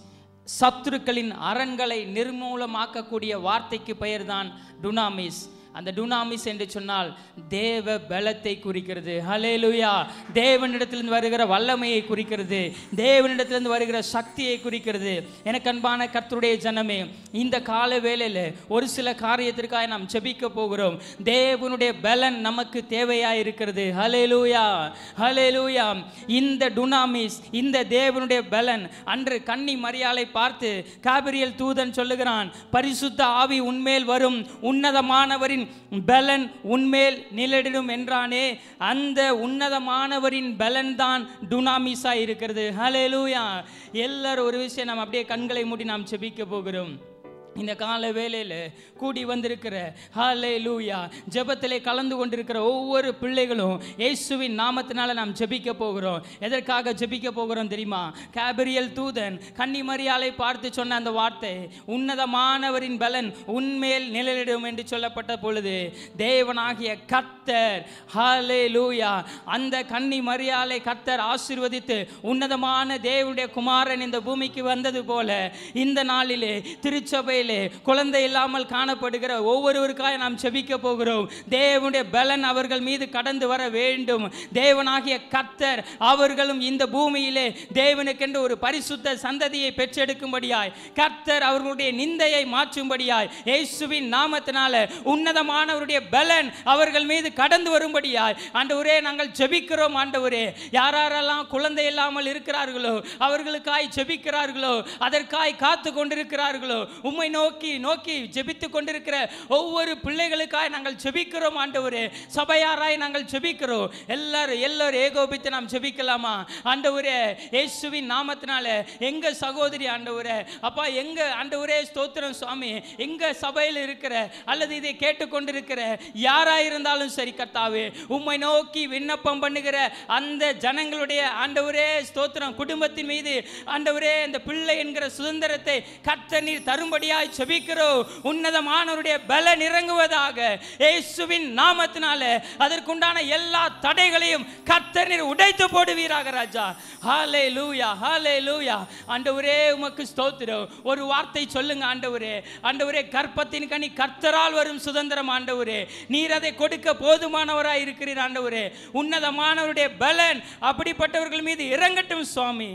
சத்துருக்களின் அரண்களை நிர்மூலமாக்கக்கூடிய வார்த்தைக்கு பெயர்தான் டுனாமிஸ் அந்த டுனாமிஸ் என்று சொன்னால் தேவ பலத்தை குறிக்கிறது ஹலேலுயா தேவனிடத்திலிருந்து வருகிற வல்லமையை குறிக்கிறது தேவனிடத்திலிருந்து வருகிற சக்தியை குறிக்கிறது எனக்கு அன்பான கர்த்தருடைய ஜனமே இந்த கால வேளையில் ஒரு சில காரியத்திற்காக நாம் ஜெபிக்க போகிறோம் தேவனுடைய பலன் நமக்கு தேவையாக இருக்கிறது ஹலேலூயா ஹலேலூயா இந்த டுனாமிஸ் இந்த தேவனுடைய பலன் அன்று கன்னி மரியாளை பார்த்து காபிரியல் தூதன் சொல்லுகிறான் பரிசுத்த ஆவி உன்மேல் வரும் உன்னதமானவரின் பலன் உன்மேல் நிலடிடும் என்றானே அந்த உன்னதமானவரின் பலன் தான் டுனாமிஸா இருக்கிறது ஹலேலூயா எல்லாரும் ஒரு விஷயம் நாம் அப்படியே கண்களை மூடி நாம் செபிக்க போகிறோம் இந்த கால வேளையில் கூடி வந்திருக்கிற ஹாலே லூயா ஜெபத்திலே கலந்து கொண்டிருக்கிற ஒவ்வொரு பிள்ளைகளும் இயேசுவின் நாமத்தினால நாம் ஜெபிக்க போகிறோம் எதற்காக ஜெபிக்க போகிறோம் தெரியுமா கேபிரியல் தூதன் கன்னிமரியாலை பார்த்து சொன்ன அந்த வார்த்தை உன்னதமானவரின் பலன் உன்மேல் நிழலிடும் என்று சொல்லப்பட்ட பொழுது தேவனாகிய கர்த்தர் ஹாலே லூயா அந்த கன்னி மரியாலை கர்த்தர் ஆசீர்வதித்து உன்னதமான தேவனுடைய குமாரன் இந்த பூமிக்கு வந்தது போல இந்த நாளிலே திருச்சபையிலே குழந்தை இல்லாமல் காணப்படுகிற ஒவ்வொருவருக்காக நாம் செபிக்க போகிறோம் தேவனுடைய பலன் அவர்கள் மீது கடந்து வர வேண்டும் தேவனாகிய கர்த்தர் அவர்களும் இந்த பூமியிலே தேவனுக்கென்று ஒரு பரிசுத்த சந்ததியை பெற்றெடுக்கும்படியாய் கர்த்தர் அவர்களுடைய நிந்தையை மாற்றும்படியாய் இயேசுவின் நாமத்தினால உன்னதமானவருடைய பலன் அவர்கள் மீது கடந்து வரும்படியாய் ஆண்டவரே நாங்கள் ஜெபிக்கிறோம் ஆண்டவரே யாரெல்லாம் குழந்தை இல்லாமல் இருக்கிறார்களோ அவர்களுக்காய் ஜெபிக்கிறார்களோ அதற்காய் காத்து கொண்டிருக்கிறார்களோ உம்மை நோக்கி நோக்கி ஜெபித்து கொண்டிருக்கிற ஒவ்வொரு பிள்ளைகளுக்காய் நாங்கள் ஜெபிக்கிறோம் ஆண்டவரே சபையாராய் நாங்கள் ஜெபிக்கிறோம் எல்லாரும் எல்லாரும் ஏகோபித்து நாம் ஜெபிக்கலாமா ஆண்டவரே இயேசுவின் நாமத்தினால எங்க சகோதரி ஆண்டவரே அப்பா எங்க ஆண்டவரே ஸ்தோத்திரம் சுவாமி எங்க சபையில் இருக்கிற அல்லது இதை கேட்டுக்கொண்டிருக்கிற யாரா இருந்தாலும் சரி கர்த்தாவே உம்மை நோக்கி விண்ணப்பம் பண்ணுகிற அந்த ஜனங்களுடைய ஆண்டவரே ஸ்தோத்திரம் குடும்பத்தின் மீது ஆண்டவரே இந்த பிள்ளை என்கிற சுதந்திரத்தை கர்த்தர் நீர் தரும்படியாய் செபிக்கிறோம் உன்னதமானவருடைய பலன் இறங்குவதாக இயேசுவின் நாமத்தினால அதற்குண்டான எல்லா தடைகளையும் கர்த்தர் நீர் உடைத்து போடுவீராக ராஜா ஹாலே லூயா ஹாலே லூயா ஆண்டவரே உமக்கு ஸ்தோத்திரம் ஒரு வார்த்தை சொல்லுங்க ஆண்டவரே ஆண்டவரே கற்பத்தின் கனி கர்த்தரால் வரும் சுதந்திரம் ஆண்டவரே நீர் அதை கொடுக்க போதுமானவராய் இருக்கிறீர் ஆண்டவரே உன்னதமானவருடைய பலன் அப்படிப்பட்டவர்கள் மீது இறங்கட்டும் சுவாமி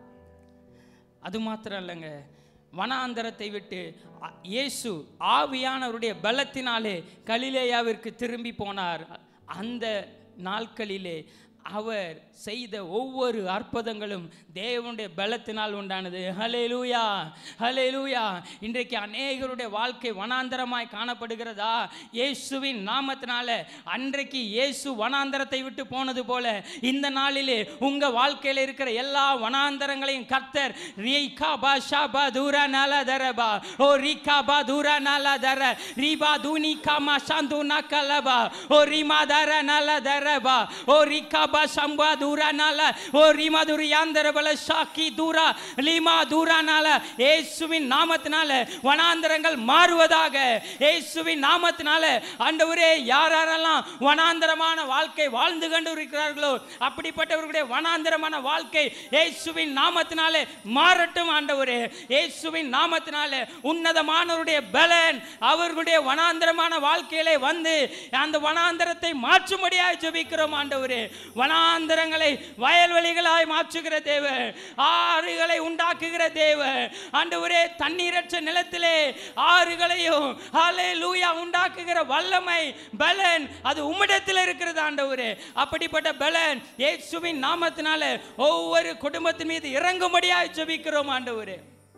அது மாத்திரம் இல்லைங்க வனாந்தரத்தை விட்டு அ- இயேசு ஆவியானவருடைய பலத்தினாலே கலிலேயாவிற்கு திரும்பி போனார் அந்த நாட்களிலே அவர் செய்த ஒவ்வொரு அற்புதங்களும் தேவனுடைய பலத்தினால் உண்டானது ஹலேலூயா ஹலேலூயா இன்றைக்கு அநேகருடைய வாழ்க்கை வனாந்தரமாய் காணப்படுகிறதா இயேசுவின் நாமத்தினால அன்றைக்கு இயேசு வனாந்தரத்தை விட்டு போனது போல இந்த நாளிலே உங்க வாழ்க்கையில இருக்கிற எல்லா வனாந்தரங்களையும் கர்த்தர் ரீகா பா ஷா பா தூரா நாலா தரபா ஓ ரீகா பா தூரா நாலா தர ரீபா தூனி காமா சாந்து நக்கலபா ஓ ரீமா தர நாலா தரபா ஓ ரீகா பா சம்பா தூரா நால ஓ ரீமா துரி யாந்தர பல ஷாக்கி தூரா லீமா தூரா நால இயேசுவின் நாமத்தினால வனாந்தரங்கள் மாறுவதாக இயேசுவின் நாமத்தினால ஆண்டவரே யார் யாரெல்லாம் வனாந்தரமான வாழ்க்கை வாழ்ந்து கொண்டு இருக்கிறார்களோ அப்படிப்பட்டவர்களுடைய வனாந்தரமான வாழ்க்கை இயேசுவின் நாமத்தினாலே மாறட்டும் ஆண்டவரே இயேசுவின் நாமத்தினாலே உன்னதமானவருடைய பலன் அவர்களுடைய வனாந்தரமான வாழ்க்கையிலே வந்து அந்த வனாந்தரத்தை மாற்றும்படியாக ஜெபிக்கிறோம் ஆண்டவரே வனாந்தரங்களை வயல்வெளிகளாய் மாற்றுகிற தேவ ஆறுகளை உண்டாக்குகிற தேவ ஆண்டவரே தண்ணீரற்ற நிலத்திலே ஆறுகளையும் ஹாலே லூயா உண்டாக்குகிற வல்லமை பலன் அது உம்மிடத்தில் இருக்கிறது ஆண்டவரே அப்படிப்பட்ட பலன் இயேசுவின் நாமத்தினால ஒவ்வொரு குடும்பத்தின் மீது இறங்கும்படியாக ஜெபிக்கிறோம் ஆண்டவரே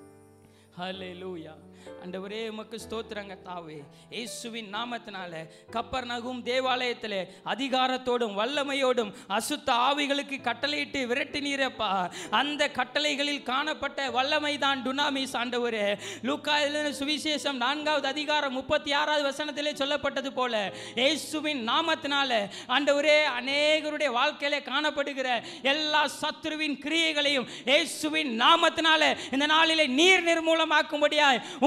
ஹalleluya ஆண்டவரே உமக்கு ஸ்தோத்திரங்க தாவே இயேசுவின் நாமத்தினால கப்பர் நகும் தேவாலயத்திலே அதிகாரத்தோடும் வல்லமையோடும் அசுத்த ஆவிகளுக்கு கட்டளையிட்டு விரட்டினீரப்பா அந்த கட்டளைகளில் காணப்பட்ட வல்லமை தான் டுனாமிஸ் ஆண்டவரே லூக்கா எழுதின சுவிசேஷம் நான்காவது அதிகாரம் முப்பத்தி ஆறாவது வசனத்திலே சொல்லப்பட்டது போல இயேசுவின் நாமத்தினால ஆண்டவரே அநேகருடைய வாழ்க்கையிலே காணப்படுகிற எல்லா சத்துருவின் கிரியைகளையும் இயேசுவின் நாமத்தினால இந்த நாளிலே நீர் நிர்மூலமாக்கும்படியாய்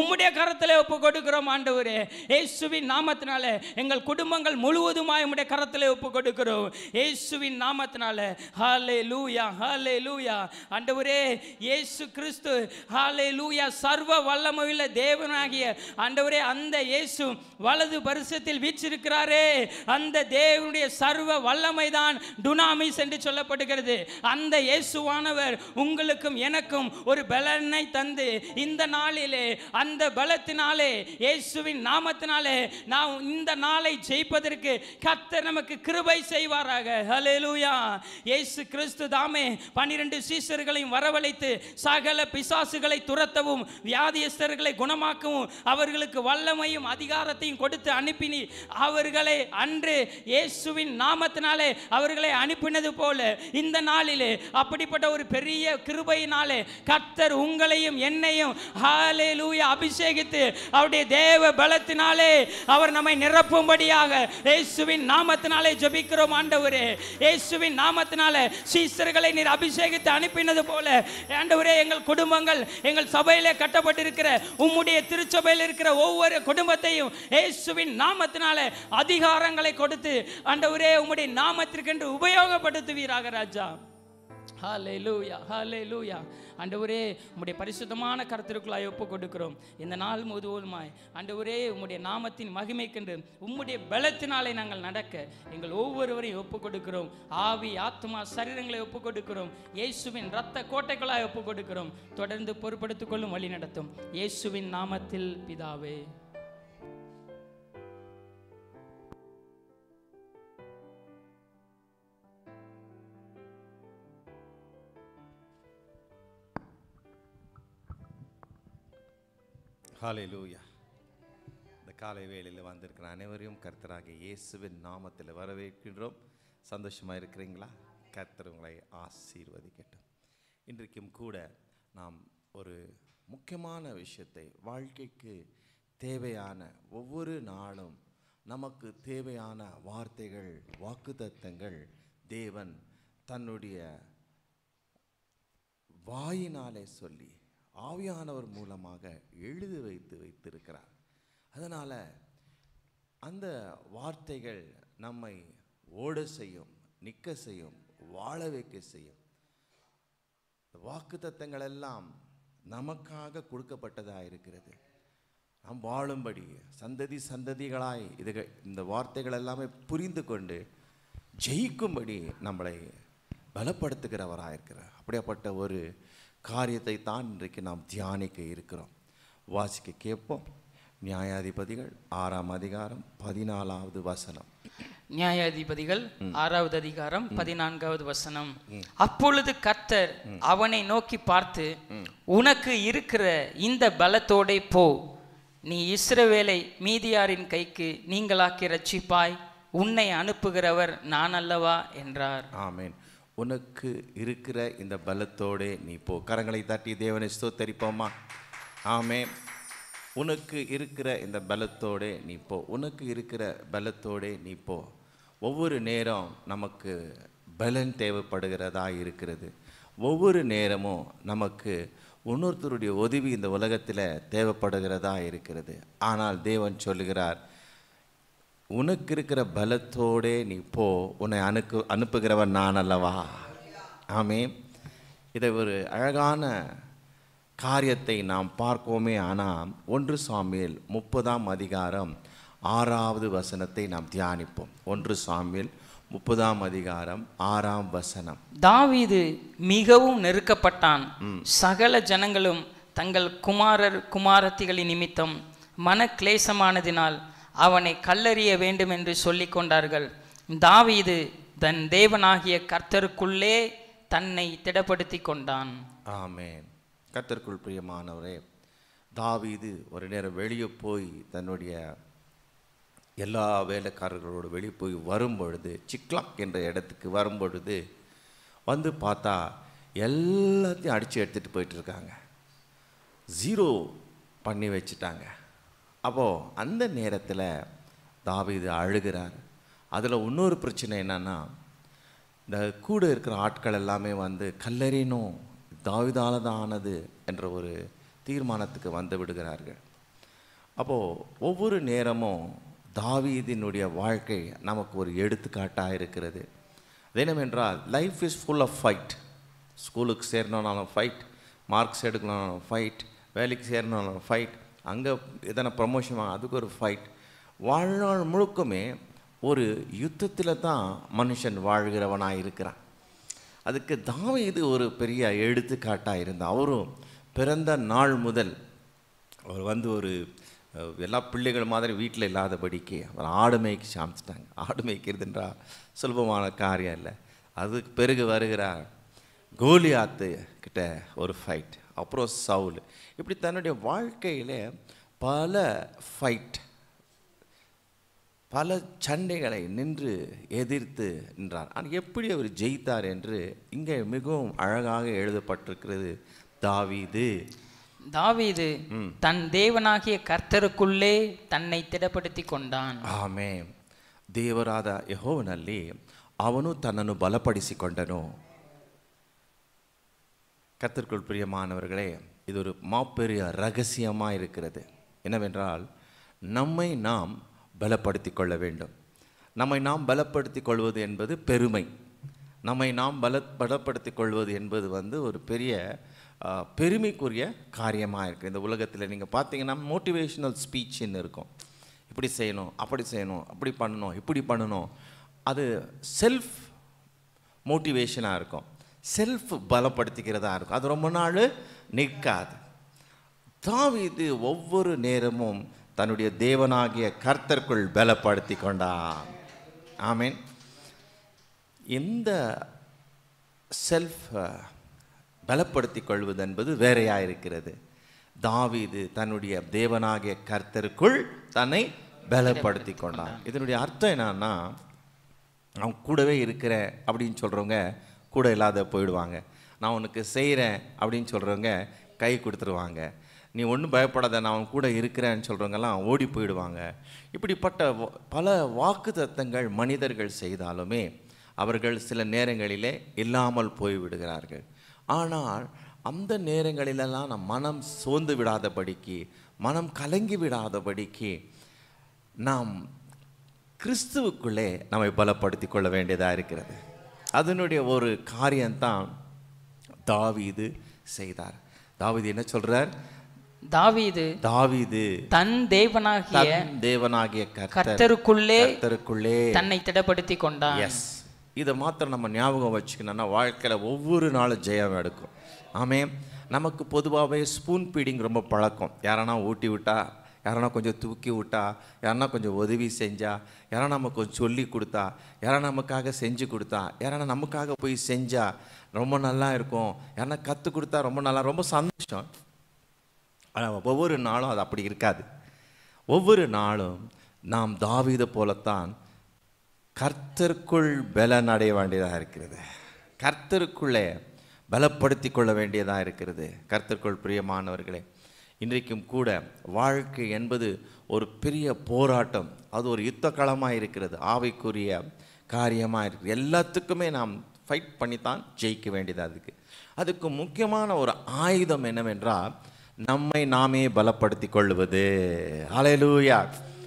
உம்முடைய கரத்திலே ஒப்பு கொடுக்கிறோம் ஆண்டவரே இயேசுவின் நாமத்தினால எங்கள் குடும்பங்கள் முழுவதுமாய் உம்முடைய கரத்திலே ஒப்பு கொடுக்கிறோம் இயேசுவின் நாமத்தினால ஹாலே லூயா ஹாலே லூயா ஆண்டவரே இயேசு கிறிஸ்து ஹாலே லூயா சர்வ வல்லமையுள்ள தேவனாகிய ஆண்டவரே அந்த இயேசு வலது பரிசத்தில் வீச்சிருக்கிறாரே அந்த தேவனுடைய சர்வ வல்லமை தான் டுனாமிஸ் என்று சொல்லப்படுகிறது அந்த இயேசுவானவர் உங்களுக்கும் எனக்கும் ஒரு பலனை தந்து இந்த நாளிலே அந்த பலத்தினாலே இயேசுவின் நாமத்தினாலே நாம் இந்த நாளை ஜெயிப்பதற்கு கர்த்தர் நமக்கு கிருபை செய்வாராக ஹalleluya இயேசு கிறிஸ்து தாமே பன்னிரண்டு சீசர்களையும் வரவழைத்து சகல பிசாசுகளை துரத்தவும் வியாதியஸ்தர்களை குணமாக்கவும் அவர்களுக்கு வல்லமையும் அதிகாரத்தையும் கொடுத்து அனுப்பினி அவர்களை அன்று இயேசுவின் நாமத்தினாலே அவர்களை அனுப்பினது போல இந்த நாளிலே அப்படிப்பட்ட ஒரு பெரிய கிருபையினாலே கர்த்தர் உங்களையும் என்னையும் ஹalleluya அபிஷேகித்து அவருடைய தேவ பலத்தினாலே அவர் நம்மை நிரப்பும்படியாக இயேசுவின் நாமத்தினாலே ஜெபிக்கிறோம் ஆண்டவரே இயேசுவின் நாமத்தினாலே சீசர்களை நீர் அபிஷேகித்து அனுப்பினது போல ஆண்டவரே எங்கள் குடும்பங்கள் எங்கள் சபையிலே கட்டப்பட்டிருக்கிற உம்முடைய திருச்சபையில் இருக்கிற ஒவ்வொரு குடும்பத்தையும் இயேசுவின் நாமத்தினாலே அதிகாரங்களை கொடுத்து ஆண்டவரே உம்முடைய நாமத்திற்கென்று உபயோகப்படுத்துவீராக ராஜா ஹalleluya ஹalleluya ஆண்டவரே உம்முடைய பரிசுத்தமான கருத்திற்குள்ளாய் ஒப்பு கொடுக்கிறோம் இந்த நாள் முழுவதுமாய் ஆண்டவரே உம்முடைய நாமத்தின் மகிமைக்கென்று உம்முடைய பலத்தினாலே நாங்கள் நடக்க எங்கள் ஒவ்வொருவரையும் ஒப்பு கொடுக்கிறோம் ஆவி ஆத்மா சரீரங்களை ஒப்பு கொடுக்கிறோம் இயேசுவின் இரத்த கோட்டைகளாய் ஒப்பு கொடுக்கிறோம் தொடர்ந்து பொறுப்படுத்திக் கொள்ளும் வழி நடத்தும் இயேசுவின் நாமத்தில் பிதாவே ஹalleluya இந்த காலை வேளையில் வந்திருக்கிற அனைவரையும் கர்த்தராகிய இயேசுவின் நாமத்தில் வரவேற்கின்றோம் சந்தோஷமாக இருக்கிறீங்களா கர்த்தர் உங்களை ஆசீர்வதிக்கட்டும் இன்றைக்கும் கூட நாம் ஒரு முக்கியமான விஷயத்தை வாழ்க்கைக்கு தேவையான ஒவ்வொரு நாளும் நமக்கு தேவையான வார்த்தைகள் வாக்குத்தத்தங்கள் தேவன் தன்னுடைய வாயினாலே சொல்லி ஆவியானவர் மூலமாக எழுதி வைத்து வைத்திருக்கிறார் அதனால் அந்த வார்த்தைகள் நம்மை ஓட செய்யும் நிற்க செய்யும் வாழ வைக்க செய்யும் வாக்குத்தத்தங்கள் எல்லாம் நமக்காக கொடுக்கப்பட்டதாக இருக்கிறது நாம் வாழும்படி சந்ததி சந்ததிகளாய் இது இந்த வார்த்தைகள் எல்லாமே புரிந்து கொண்டு ஜெயிக்கும்படி நம்மளை பலப்படுத்துகிறவராக இருக்கிறார் அப்படியாப்பட்ட ஒரு காரியத்தை தான் இன்றைக்கு நாம் தியானிக்க இருக்கிறோம் வாசிக்க கேட்போம் நியாயாதிபதிகள் ஆறாம் அதிகாரம் பதினாலாவது வசனம் நியாயாதிபதிகள் ஆறாவது அதிகாரம் பதினான்காவது வசனம் அப்பொழுது கர்த்தர் அவனை நோக்கி பார்த்து உனக்கு இருக்கிற இந்த பலத்தோடே போ நீ இஸ்ரவேலை மீதியாரின் கைக்கு நீங்களாக்கி ரட்சிப்பாய் உன்னை அனுப்புகிறவர் நான் அல்லவா என்றார் ஆமென் உனக்கு இருக்கிற இந்த பலத்தோடே நீ போ கரங்களை தட்டி தேவனை ஸ்தோத்தரிப்போமா ஆமென் உனக்கு இருக்கிற இந்த பலத்தோடே நீ போ உனக்கு இருக்கிற பலத்தோடே நீ போ ஒவ்வொரு நேரம் நமக்கு பலன் தேவைப்படுகிறதா இருக்கிறது ஒவ்வொரு நேரமும் நமக்கு இன்னொருத்தருடைய உதவி இந்த உலகத்தில் தேவைப்படுகிறதா இருக்கிறது ஆனால் தேவன் சொல்லுகிறார் உனக்கு இருக்கிற பலத்தோடே நீ போ உன்னை அனுப்பு அனுப்புகிறவன் நான் அல்லவா ஆமே இதை ஒரு அழகான காரியத்தை நாம் பார்ப்போமே ஆனால் ஒன்று சாமியில் முப்பதாம் அதிகாரம் ஆறாவது வசனத்தை நாம் தியானிப்போம் ஒன்று சாமியில் முப்பதாம் அதிகாரம் ஆறாம் வசனம் தாவீது மிகவும் நெருக்கப்பட்டான் சகல ஜனங்களும் தங்கள் குமாரர் குமாரத்திகளின் நிமித்தம் மன கிளேசமானதினால் அவனை கல்லறிய வேண்டும் என்று சொல்லிக் கொண்டார்கள் தாவீது தன் தேவனாகிய கர்த்தருக்குள்ளே தன்னை திடப்படுத்தி கொண்டான் ஆமென் கர்த்தருக்குள் பிரியமானவரே தாவீது ஒரு நேரம் வெளியே போய் தன்னுடைய எல்லா வேலைக்காரர்களோடு வெளியே போய் வரும்பொழுது சிக்லாக் என்ற இடத்துக்கு வரும்பொழுது வந்து பார்த்தா எல்லாத்தையும் அடித்து எடுத்துகிட்டு போயிட்டு இருக்காங்க ஜீரோ பண்ணி வச்சுட்டாங்க அப்போது அந்த நேரத்தில் தாவீது அழுகிறார் அதில் இன்னொரு பிரச்சனை என்னன்னா இந்த கூட இருக்கிற ஆட்கள் எல்லாமே வந்து கல்லறினும் தாவிதால தான் ஆனது என்ற ஒரு தீர்மானத்துக்கு வந்து விடுகிறார்கள் அப்போது ஒவ்வொரு நேரமும் தாவீதினுடைய வாழ்க்கை நமக்கு ஒரு எடுத்துக்காட்டாக இருக்கிறது அது என்னவென்றால் life is full of fight ஸ்கூலுக்கு சேரணுன்னாலும் ஃபைட் மார்க்ஸ் எடுக்கணும்னாலும் ஃபைட் வேலைக்கு சேரணும்னாலும் ஃபைட் அங்கே எதனா ப்ரமோஷன் வாங்க அதுக்கு ஒரு ஃபைட் வாழ்நாள் முழுக்கமே ஒரு யுத்தத்தில் தான் மனுஷன் வாழ்கிறவனாக இருக்கிறான் அதுக்கு தாவீது ஒரு பெரிய எடுத்துக்காட்டாக இருந்தார் அவரும் பிறந்த நாள் முதல் அவர் வந்து ஒரு அஹ், எல்லா பிள்ளைகள் மாதிரி வீட்டில் இல்லாதபடிக்கு அவர் ஆடு மேய்க்க சாமிச்சிட்டாங்க ஆடு மேய்க்கிறதுன்றா சுலபமான காரியம் இல்லை அதுக்கு பிறகு வருகிறார் கோலியாத்து கிட்ட ஒரு ஃபைட் அப்புறம் சவுல் இப்படி தன்னுடைய வாழ்க்கையில் பல ஃபைட் பல சண்டைகளை நின்று எதிர்த்து நின்றார் ஆனால் எப்படி அவர் ஜெயித்தார் என்று இங்கே மிகவும் அழகாக எழுதப்பட்டிருக்கிறது தாவீது தாவீது தன் தேவனாகிய கர்த்தருக்குள்ளே தன்னை திடப்படுத்தி கொண்டான் ಆಮೇ ದೇವರಾದ ಯಹೋವನಲ್ಲಿ ಅವನು ತನ್ನನ್ನು ಬಲಪಡಿಸಿಕೊಂಡನು கத்திற்குள் பிரியமானவர்களே இது ஒரு மாப்பெரிய ரகசியமாக இருக்கிறது என்னவென்றால் நம்மை நாம் பலப்படுத்தி கொள்ள வேண்டும் நம்மை நாம் பலப்படுத்தி கொள்வது என்பது பெருமை நம்மை நாம் பல பலப்படுத்திக் கொள்வது என்பது வந்து ஒரு பெரிய ஆ, பெருமைக்குரிய காரியமாக இருக்குது இந்த உலகத்தில் நீங்கள் பார்த்தீங்கன்னா மோட்டிவேஷனல் ஸ்பீச்சுன்னு இருக்கும் இப்படி செய்யணும் அப்படி செய்யணும் அப்படி பண்ணணும் இப்படி பண்ணணும் அது செல்ஃப் மோட்டிவேஷனாக இருக்கும் செல்ஃப் பலப்படுத்திக்கிறதா இருக்கும் அது ரொம்ப நாள் நிற்காது தாவீது ஒவ்வொரு நேரமும் தன்னுடைய தேவனாகிய கர்த்தருக்குள் பலப்படுத்தி கொண்டான் ஆமீன் இந்த செல்ஃப் பலப்படுத்தி கொள்வது என்பது வேறையாக இருக்கிறது தாவீது தன்னுடைய தேவனாகிய கர்த்தருக்குள் தன்னை பலப்படுத்தி கொண்டான் இதனுடைய அர்த்தம் என்னன்னா அவன் கூடவே இருக்கிறேன் அப்படின்னு சொல்கிறவங்க கூட இல்லாத போயிடுவாங்க நான் உனக்கு செய்கிறேன் அப்படின்னு சொல்கிறவங்க கை கொடுத்துருவாங்க நீ ஒன்றும் பயப்படாத நான் அவன் கூட இருக்கிறேன்னு சொல்கிறவங்கெல்லாம் ஓடி போயிடுவாங்க இப்படிப்பட்ட வ- பல வாக்கு தத்தங்கள் மனிதர்கள் செய்தாலுமே அவர்கள் சில நேரங்களிலே இல்லாமல் போய் விடுகிறார்கள் ஆனால் அந்த நேரங்களிலெல்லாம் நம் மனம் சோர்ந்து விடாதபடிக்கு மனம் கலங்கி விடாதபடிக்கு நாம் கிறிஸ்துவுக்குள்ளே நம்மை பலப்படுத்தி கொள்ள வேண்டியதாக இருக்கிறது அதனுடைய ஒரு காரியம்தான் தாவீது செய்தார் தாவீது என்ன சொல்றார் தாவீது தாவீது தன் தேவனாகிய தன் தேவனாகிய கர்த்தர் கர்த்தருக்குள்ளே கர்த்தருக்குள்ளே தன்னை திடப்படுத்தி கொண்டான் எஸ் இதை மாத்திரம் நம்ம ஞாபகம் வச்சுக்கணும்னா வாழ்க்கையில் ஒவ்வொரு நாளும் ஜெயம் எடுக்கும் ஆமே நமக்கு பொதுவாகவே ஸ்பூன் ஃபீடிங் ரொம்ப பழக்கம் யாரனா ஊட்டி விட்டா யாரனா கொஞ்சம் தூக்கி விட்டா யாரனா கொஞ்சம் உதவி செஞ்சா யாரா நமக்கு கொஞ்சம் சொல்லி கொடுத்தா யாரா நமக்காக செஞ்சு கொடுத்தா யாரா நமக்காக போய் செஞ்சா ரொம்ப நல்லா இருக்கும் யாரா கற்றுக் கொடுத்தா ரொம்ப நல்லா ரொம்ப சந்தோஷம் ஆனால் ஒவ்வொரு நாளும் அது அப்படி இருக்காது ஒவ்வொரு நாளும் நாம் தாவீதை போலத்தான் கர்த்தருக்குள் பலன் அடைய வேண்டியதாக இருக்கிறது கர்த்தருக்குள்ளே பலப்படுத்தி கொள்ள வேண்டியதாக இருக்கிறது கர்த்தருக்குள் பிரியமானவர்களே இன்றைக்கும் கூட வாழ்க்கை என்பது ஒரு பெரிய போராட்டம் அது ஒரு யுத்த களமாக இருக்கிறது ஆவைக்குரிய காரியமாக இருக்குது எல்லாத்துக்குமே நாம் ஃபைட் பண்ணித்தான் ஜெயிக்க வேண்டியதாக இருக்குது அதுக்கு முக்கியமான ஒரு ஆயுதம் என்னவென்றால் நம்மை நாமே பலப்படுத்தி கொள்வது அலையலூயா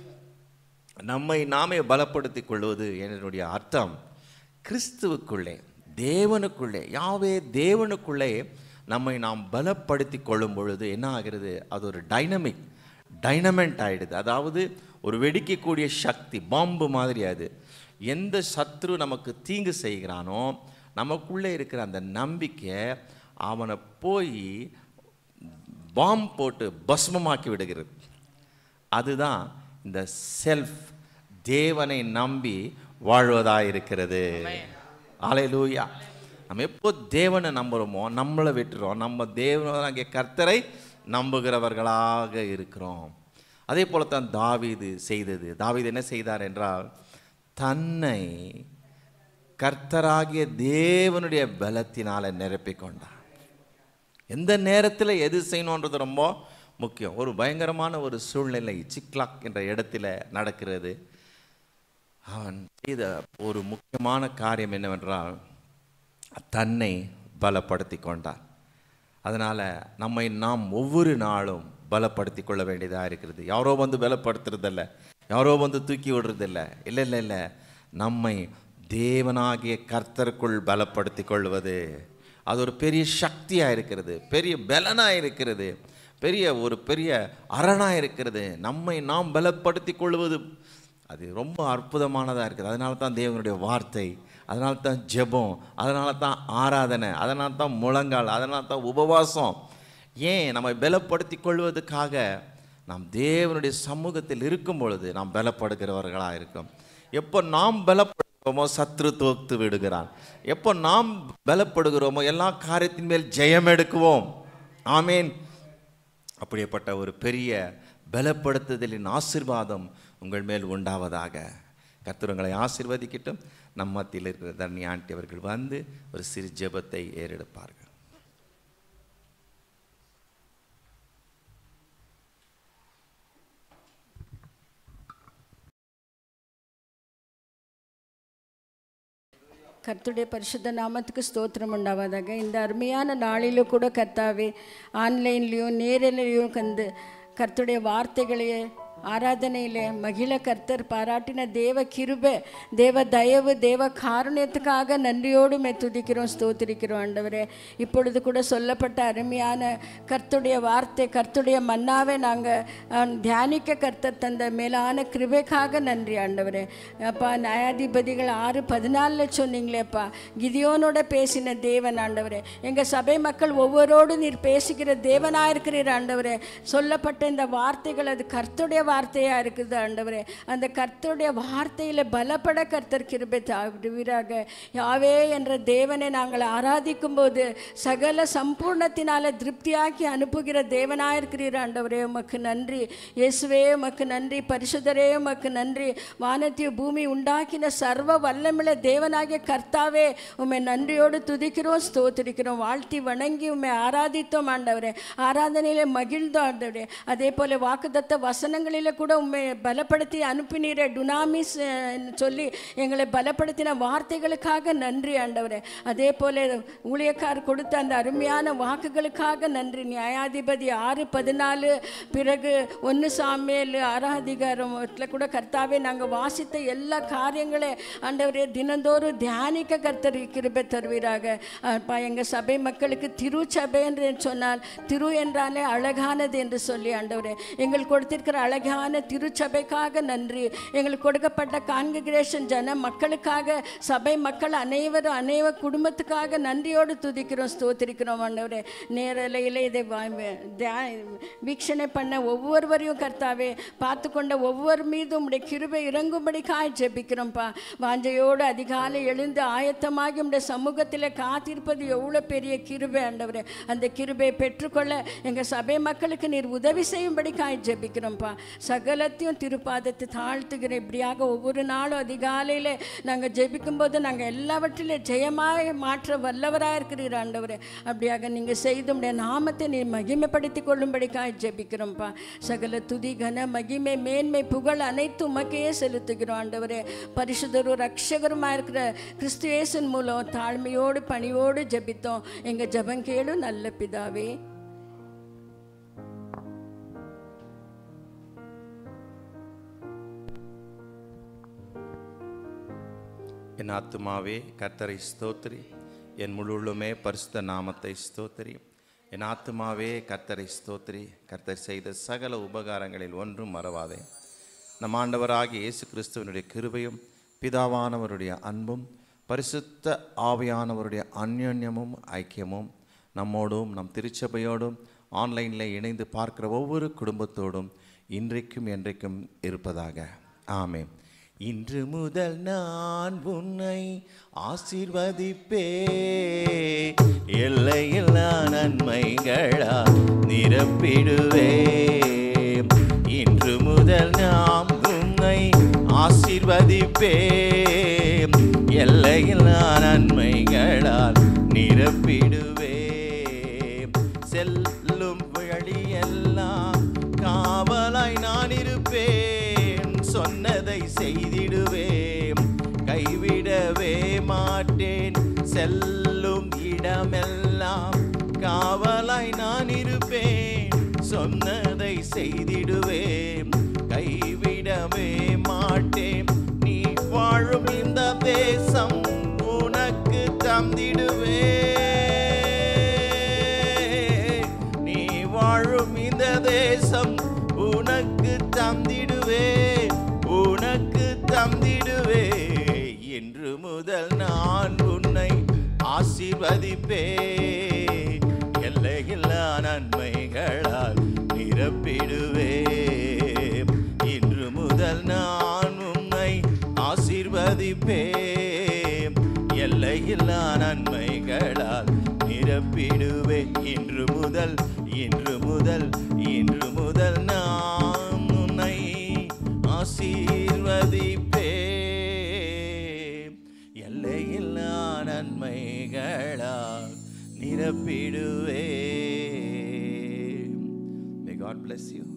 நம்மை நாமே பலப்படுத்திக் கொள்வது என்னுடைய அர்த்தம் கிறிஸ்துவுக்குள்ளே தேவனுக்குள்ளே யாவே தேவனுக்குள்ளே நம்மை நாம் பலப்படுத்தி கொள்ளும் பொழுது என்ன ஆகிறது அது ஒரு டைனமிக் டைனமெண்ட் ஆயிடுது அதாவது ஒரு வெடிக்கக்கூடிய சக்தி பாம்பு மாதிரி அது எந்த சத்ரு நமக்கு தீங்கு செய்கிறானோ நமக்குள்ளே இருக்கிற அந்த நம்பிக்கை அவனை போய் பாம் போட்டு பஸ்மமாக்கி விடுகிறது அதுதான் இந்த செல்ஃப் தேவனை நம்பி வாழ்வதாக இருக்கிறது ஆலையிலூயா நம்ம எப்போ தேவனை நம்புகிறோமோ நம்மளை விட்டுறோம் நம்ம தேவனாகிய கர்த்தரை நம்புகிறவர்களாக இருக்கிறோம் அதே போல தான் தாவீது செய்தது தாவீது என்ன செய்தார் என்றால் தன்னை கர்த்தராகிய தேவனுடைய பலத்தினால நிரப்பிக் கொண்டார் எந்த நேரத்தில் எது செய்யணுன்றது ரொம்ப முக்கியம் ஒரு பயங்கரமான ஒரு சூழ்நிலை சிக்லாக் என்ற இடத்துல நடக்கிறது அவன் செய்த ஒரு முக்கியமான காரியம் என்னவென்றால் தன்னை பலப்படுத்தி கொண்டான் அதனால் நம்மை நாம் ஒவ்வொரு நாளும் பலப்படுத்தி கொள்ள வேண்டியதாக இருக்கிறது யாரோ வந்து பலப்படுத்துறதில்ல யாரோ வந்து தூக்கி விடுறதில்ல இல்லை இல்லை இல்லை நம்மை தேவனாகிய கர்த்தருக்குள் பலப்படுத்தி கொள்வது அது ஒரு பெரிய சக்தியாக இருக்கிறது பெரிய பலனாக இருக்கிறது பெரிய ஒரு பெரிய அரணாக இருக்கிறது நம்மை நாம் பலப்படுத்தி கொள்வது அது ரொம்ப அற்புதமானதாக இருக்குது அதனால தான் தேவனுடைய வார்த்தை அதனால தான் ஜெபம் அதனால தான் ஆராதனை அதனால தான் முழங்கால் அதனால தான் உபவாசம் ஏன் நம்மை பலப்படுத்தி கொள்வதற்காக நாம் தேவனுடைய சமூகத்தில் இருக்கும் பொழுது நாம் பலப்படுகிறவர்களாக இருக்கும் எப்போ நாம் பலப்படுகிறோமோ சத்ரு தோத்து விடுகிறான் எப்போ நாம் பலப்படுகிறோமோ எல்லா காரியத்தின் மேல் ஜெயம் எடுக்குவோம் ஆமேன் அப்படிப்பட்ட ஒரு பெரிய பலப்படுத்துதலின் ஆசிர்வாதம் உங்கள் மேல் உண்டாவதாக கர்த்தர் உங்களை ஆசீர்வதிக்கட்டும் நம் மத்தியில் இருக்கிற தண்ணி ஆண்டி அவர்கள் வந்து ஒரு சிறு ஜெபத்தை ஏறெடுப்பார்கள் கர்த்தருடைய பரிசுத்த நாமத்துக்கு ஸ்தோத்திரம் உண்டாவதாக இந்த அருமையான நாளிலும் கூட கர்த்தாவே ஆன்லைன்லேயும் நேரிலையும் கந்து கர்த்தருடைய வார்த்தைகளையே ஆராதனையிலே மகிழ கர்த்தர் பாராட்டின தேவ கிருபை தேவ தயவு தேவ காருண்யத்துக்காக நன்றியோடு மே துதிக்கிறோம் ஸ்தோத்திரிக்கிறோம் ஆண்டவரே இப்பொழுது கூட சொல்லப்பட்ட அருமையான கர்த்தருடைய வார்த்தை கர்த்தருடைய மன்னாவை நாங்கள் தியானிக்க கர்த்தர் தந்த மேலான கிருபைக்காக நன்றி ஆண்டவரே அப்பா நியாயாதிபதிகள் ஆறு பதினாலில் சொன்னீங்களேப்பா கிதியோனோட பேசின தேவன் ஆண்டவரே எங்கள் சபை மக்கள் ஒவ்வொருவரோடு நீர் பேசுகிற தேவனாக இருக்கிறீர் ஆண்டவரே சொல்லப்பட்ட இந்த வார்த்தைகள் அது கர்த்தருடைய வார்த்தையாக இருக்குது ஆண்டவரே அந்த கர்த்தருடைய வார்த்தையில் பலப்பட கர்த்தர் கிருபை தாவிராக யாவே என்ற தேவனை நாங்கள் ஆராதிக்கும் போது சகல சம்பூர்ணத்தினால திருப்தியாக்கி அனுப்புகிற தேவனாக இருக்கிறீர் ஆண்டவரே உமக்கு நன்றி இயேசுவே உமக்கு நன்றி பரிசுதரே உமக்கு நன்றி வானத்திய பூமி உண்டாக்கின சர்வ வல்லமில்ல தேவனாகிய கர்த்தாவே உம்மை நன்றியோடு துதிக்கிறோம் ஸ்தோத்திரிக்கிறோம் வாழ்த்தி வணங்கி உம்மை ஆராதித்தோம் ஆண்டவரே ஆராதனையிலே மகிழ்ந்தோம் ஆண்டவரே அதே போல வாக்குதத்த வசனங்களில் கூட உண்மை பலப்படுத்தி அனுப்பினீரே டுனாமிஸ் அஹ், சொல்லி எங்களை பலப்படுத்தின வார்த்தைகளுக்காக நன்றி ஆண்டவரே அதே போல ஊழியக்கார் கொடுத்த அந்த அருமையான வாக்குகளுக்காக நன்றி நியாயாதிபதி ஆறு பதினாலு பிறகு ஒன்று சாமியல் ஆறாம் அதிகாரத்தில் கூட கர்த்தாவே நாங்கள் வாசித்த எல்லா காரியங்களே ஆண்டவரே தினந்தோறும் தியானிக்க கர்த்தர் கிருபை தருவீராக அப்பா எங்கள் சபை மக்களுக்கு திருச்சபை என்று சொன்னால் திரு என்றாலே அழகானது என்று சொல்லி ஆண்டவரே எங்களுக்கு கொடுத்திருக்கிற அழகான திருச்சபைக்காக நன்றி எங்களுக்கு கொடுக்கப்பட்ட கான்கிரேஷன் ஜன மக்களுக்காக சபை மக்கள் அனைவரும் அனைவர் குடும்பத்துக்காக நன்றியோடு துதிக்கிறோம் ஸ்தோத்திரிக்கிறோம் ஆண்டவரே நேரலையில் இதை வா- தியா- வீக்ஷணை பண்ண ஒவ்வொருவரையும் கர்த்தாவே பார்த்து கொண்ட ஒவ்வொரு மீதும் உடைய கிருபை இறங்கும்படிக்காய் ஜெபிக்கிறோம்ப்பா வாஞ்சையோடு அதிகாலை எழுந்து ஆயத்தமாகி உடைய சமூகத்தில் காத்திருப்பது எவ்வளோ பெரிய கிருபை ஆண்டவரே அந்த கிருபை பெற்றுக்கொள்ள எங்கள் சபை மக்களுக்கு நீர் உதவி செய்யும்படிக்காய் ஜெபிக்கிறோம்ப்பா சகலத்தையும் திருப்பாதத்தை தாழ்த்துகிறேன் இப்படியாக ஒவ்வொரு நாளும் அதிகாலையில் நாங்கள் ஜெபிக்கும்போது நாங்கள் எல்லாவற்றிலும் ஜெயமாக மாற்ற வல்லவராக இருக்கிறீர் ஆண்டவரே அப்படியாக நீங்கள் செய்து உடைய நாமத்தை நீர் மகிமைப்படுத்தி கொள்ளும்படிக்காய் ஜெபிக்கிறோம்ப்பா சகல துதி கன மகிமை மேன்மை புகழ் அனைத்து உமக்கையே செலுத்துகிறோம் ஆண்டவரே பரிசுத்தரும் ரட்சகருமா இருக்கிற கிறிஸ்து இயேசுவின் மூலம் தாழ்மையோடு பணியோடு ஜெபித்தோம் எங்கள் ஜெபம் கேளும் நல்ல பிதாவே என் ஆத்துமாவே கர்த்தரை ஸ்தோத்திரி என் முழுமே பரிசுத்த நாமத்தை ஸ்தோத்திரி என் ஆத்துமாவே கர்த்தரை ஸ்தோத்திரி கர்த்தர் செய்த சகல உபகாரங்களில் ஒன்றும் மறவாதே நம் ஆண்டவராகிய இயேசு கிறிஸ்துவனுடைய கிருபையும் பிதாவானவருடைய அன்பும் பரிசுத்த ஆவியானவருடைய அந்யோன்யமும் ஐக்கியமும் நம்மோடும் நம் திருச்சபையோடும் ஆன்லைனில் இணைந்து பார்க்கிற ஒவ்வொரு குடும்பத்தோடும் இன்றைக்கும் என்றைக்கும் இருப்பதாக ஆமென் இன்று முதல் நான் உன்னை ஆசீர்வதிப்பே எல்லையில்லா நன்மைகளா நிரப்பிடுவே இன்று முதல் நாம் உன்னை ஆசீர்வதிப்பே எல்லையில்லா நன்மைகளால் நிரப்பிடுவே செல்லும் வழியெல்லாம் காவலாய் நான் இருப்பேன் சொன்னதை செய்திடுவேன் கைவிடவே மாட்டேன் செல்லும் இடமெல்லாம் காவலாய் நான் இருப்பேன் சொன்னதை செய்திடுவேன் கைவிடவே மாட்டேன் நீ வாழும் இந்த தேசம் உனக்கு தந்திடுவேன் நீ வாழும் இந்த தேசம் உனக்கு தந்திடுவே உனக்கு தந்திடுவே இன்று முதல் நான் உன்னை ஆசீர்வதிப்பே எல்லையில்லா நன்மைகளால் நிரப்பிடுவே இன்று முதல் நான் உன்னை ஆசீர்வதிப்பே எல்லையில்லா நன்மைகளால் நிரப்பிடுவே இன்று முதல் இன்று முதல் இன்று முதல் நான் உன்னை ஆசீர்வதிப்பே எல்லையில்லா நன்மைகளால் நிரப்பிடுவே May God bless you.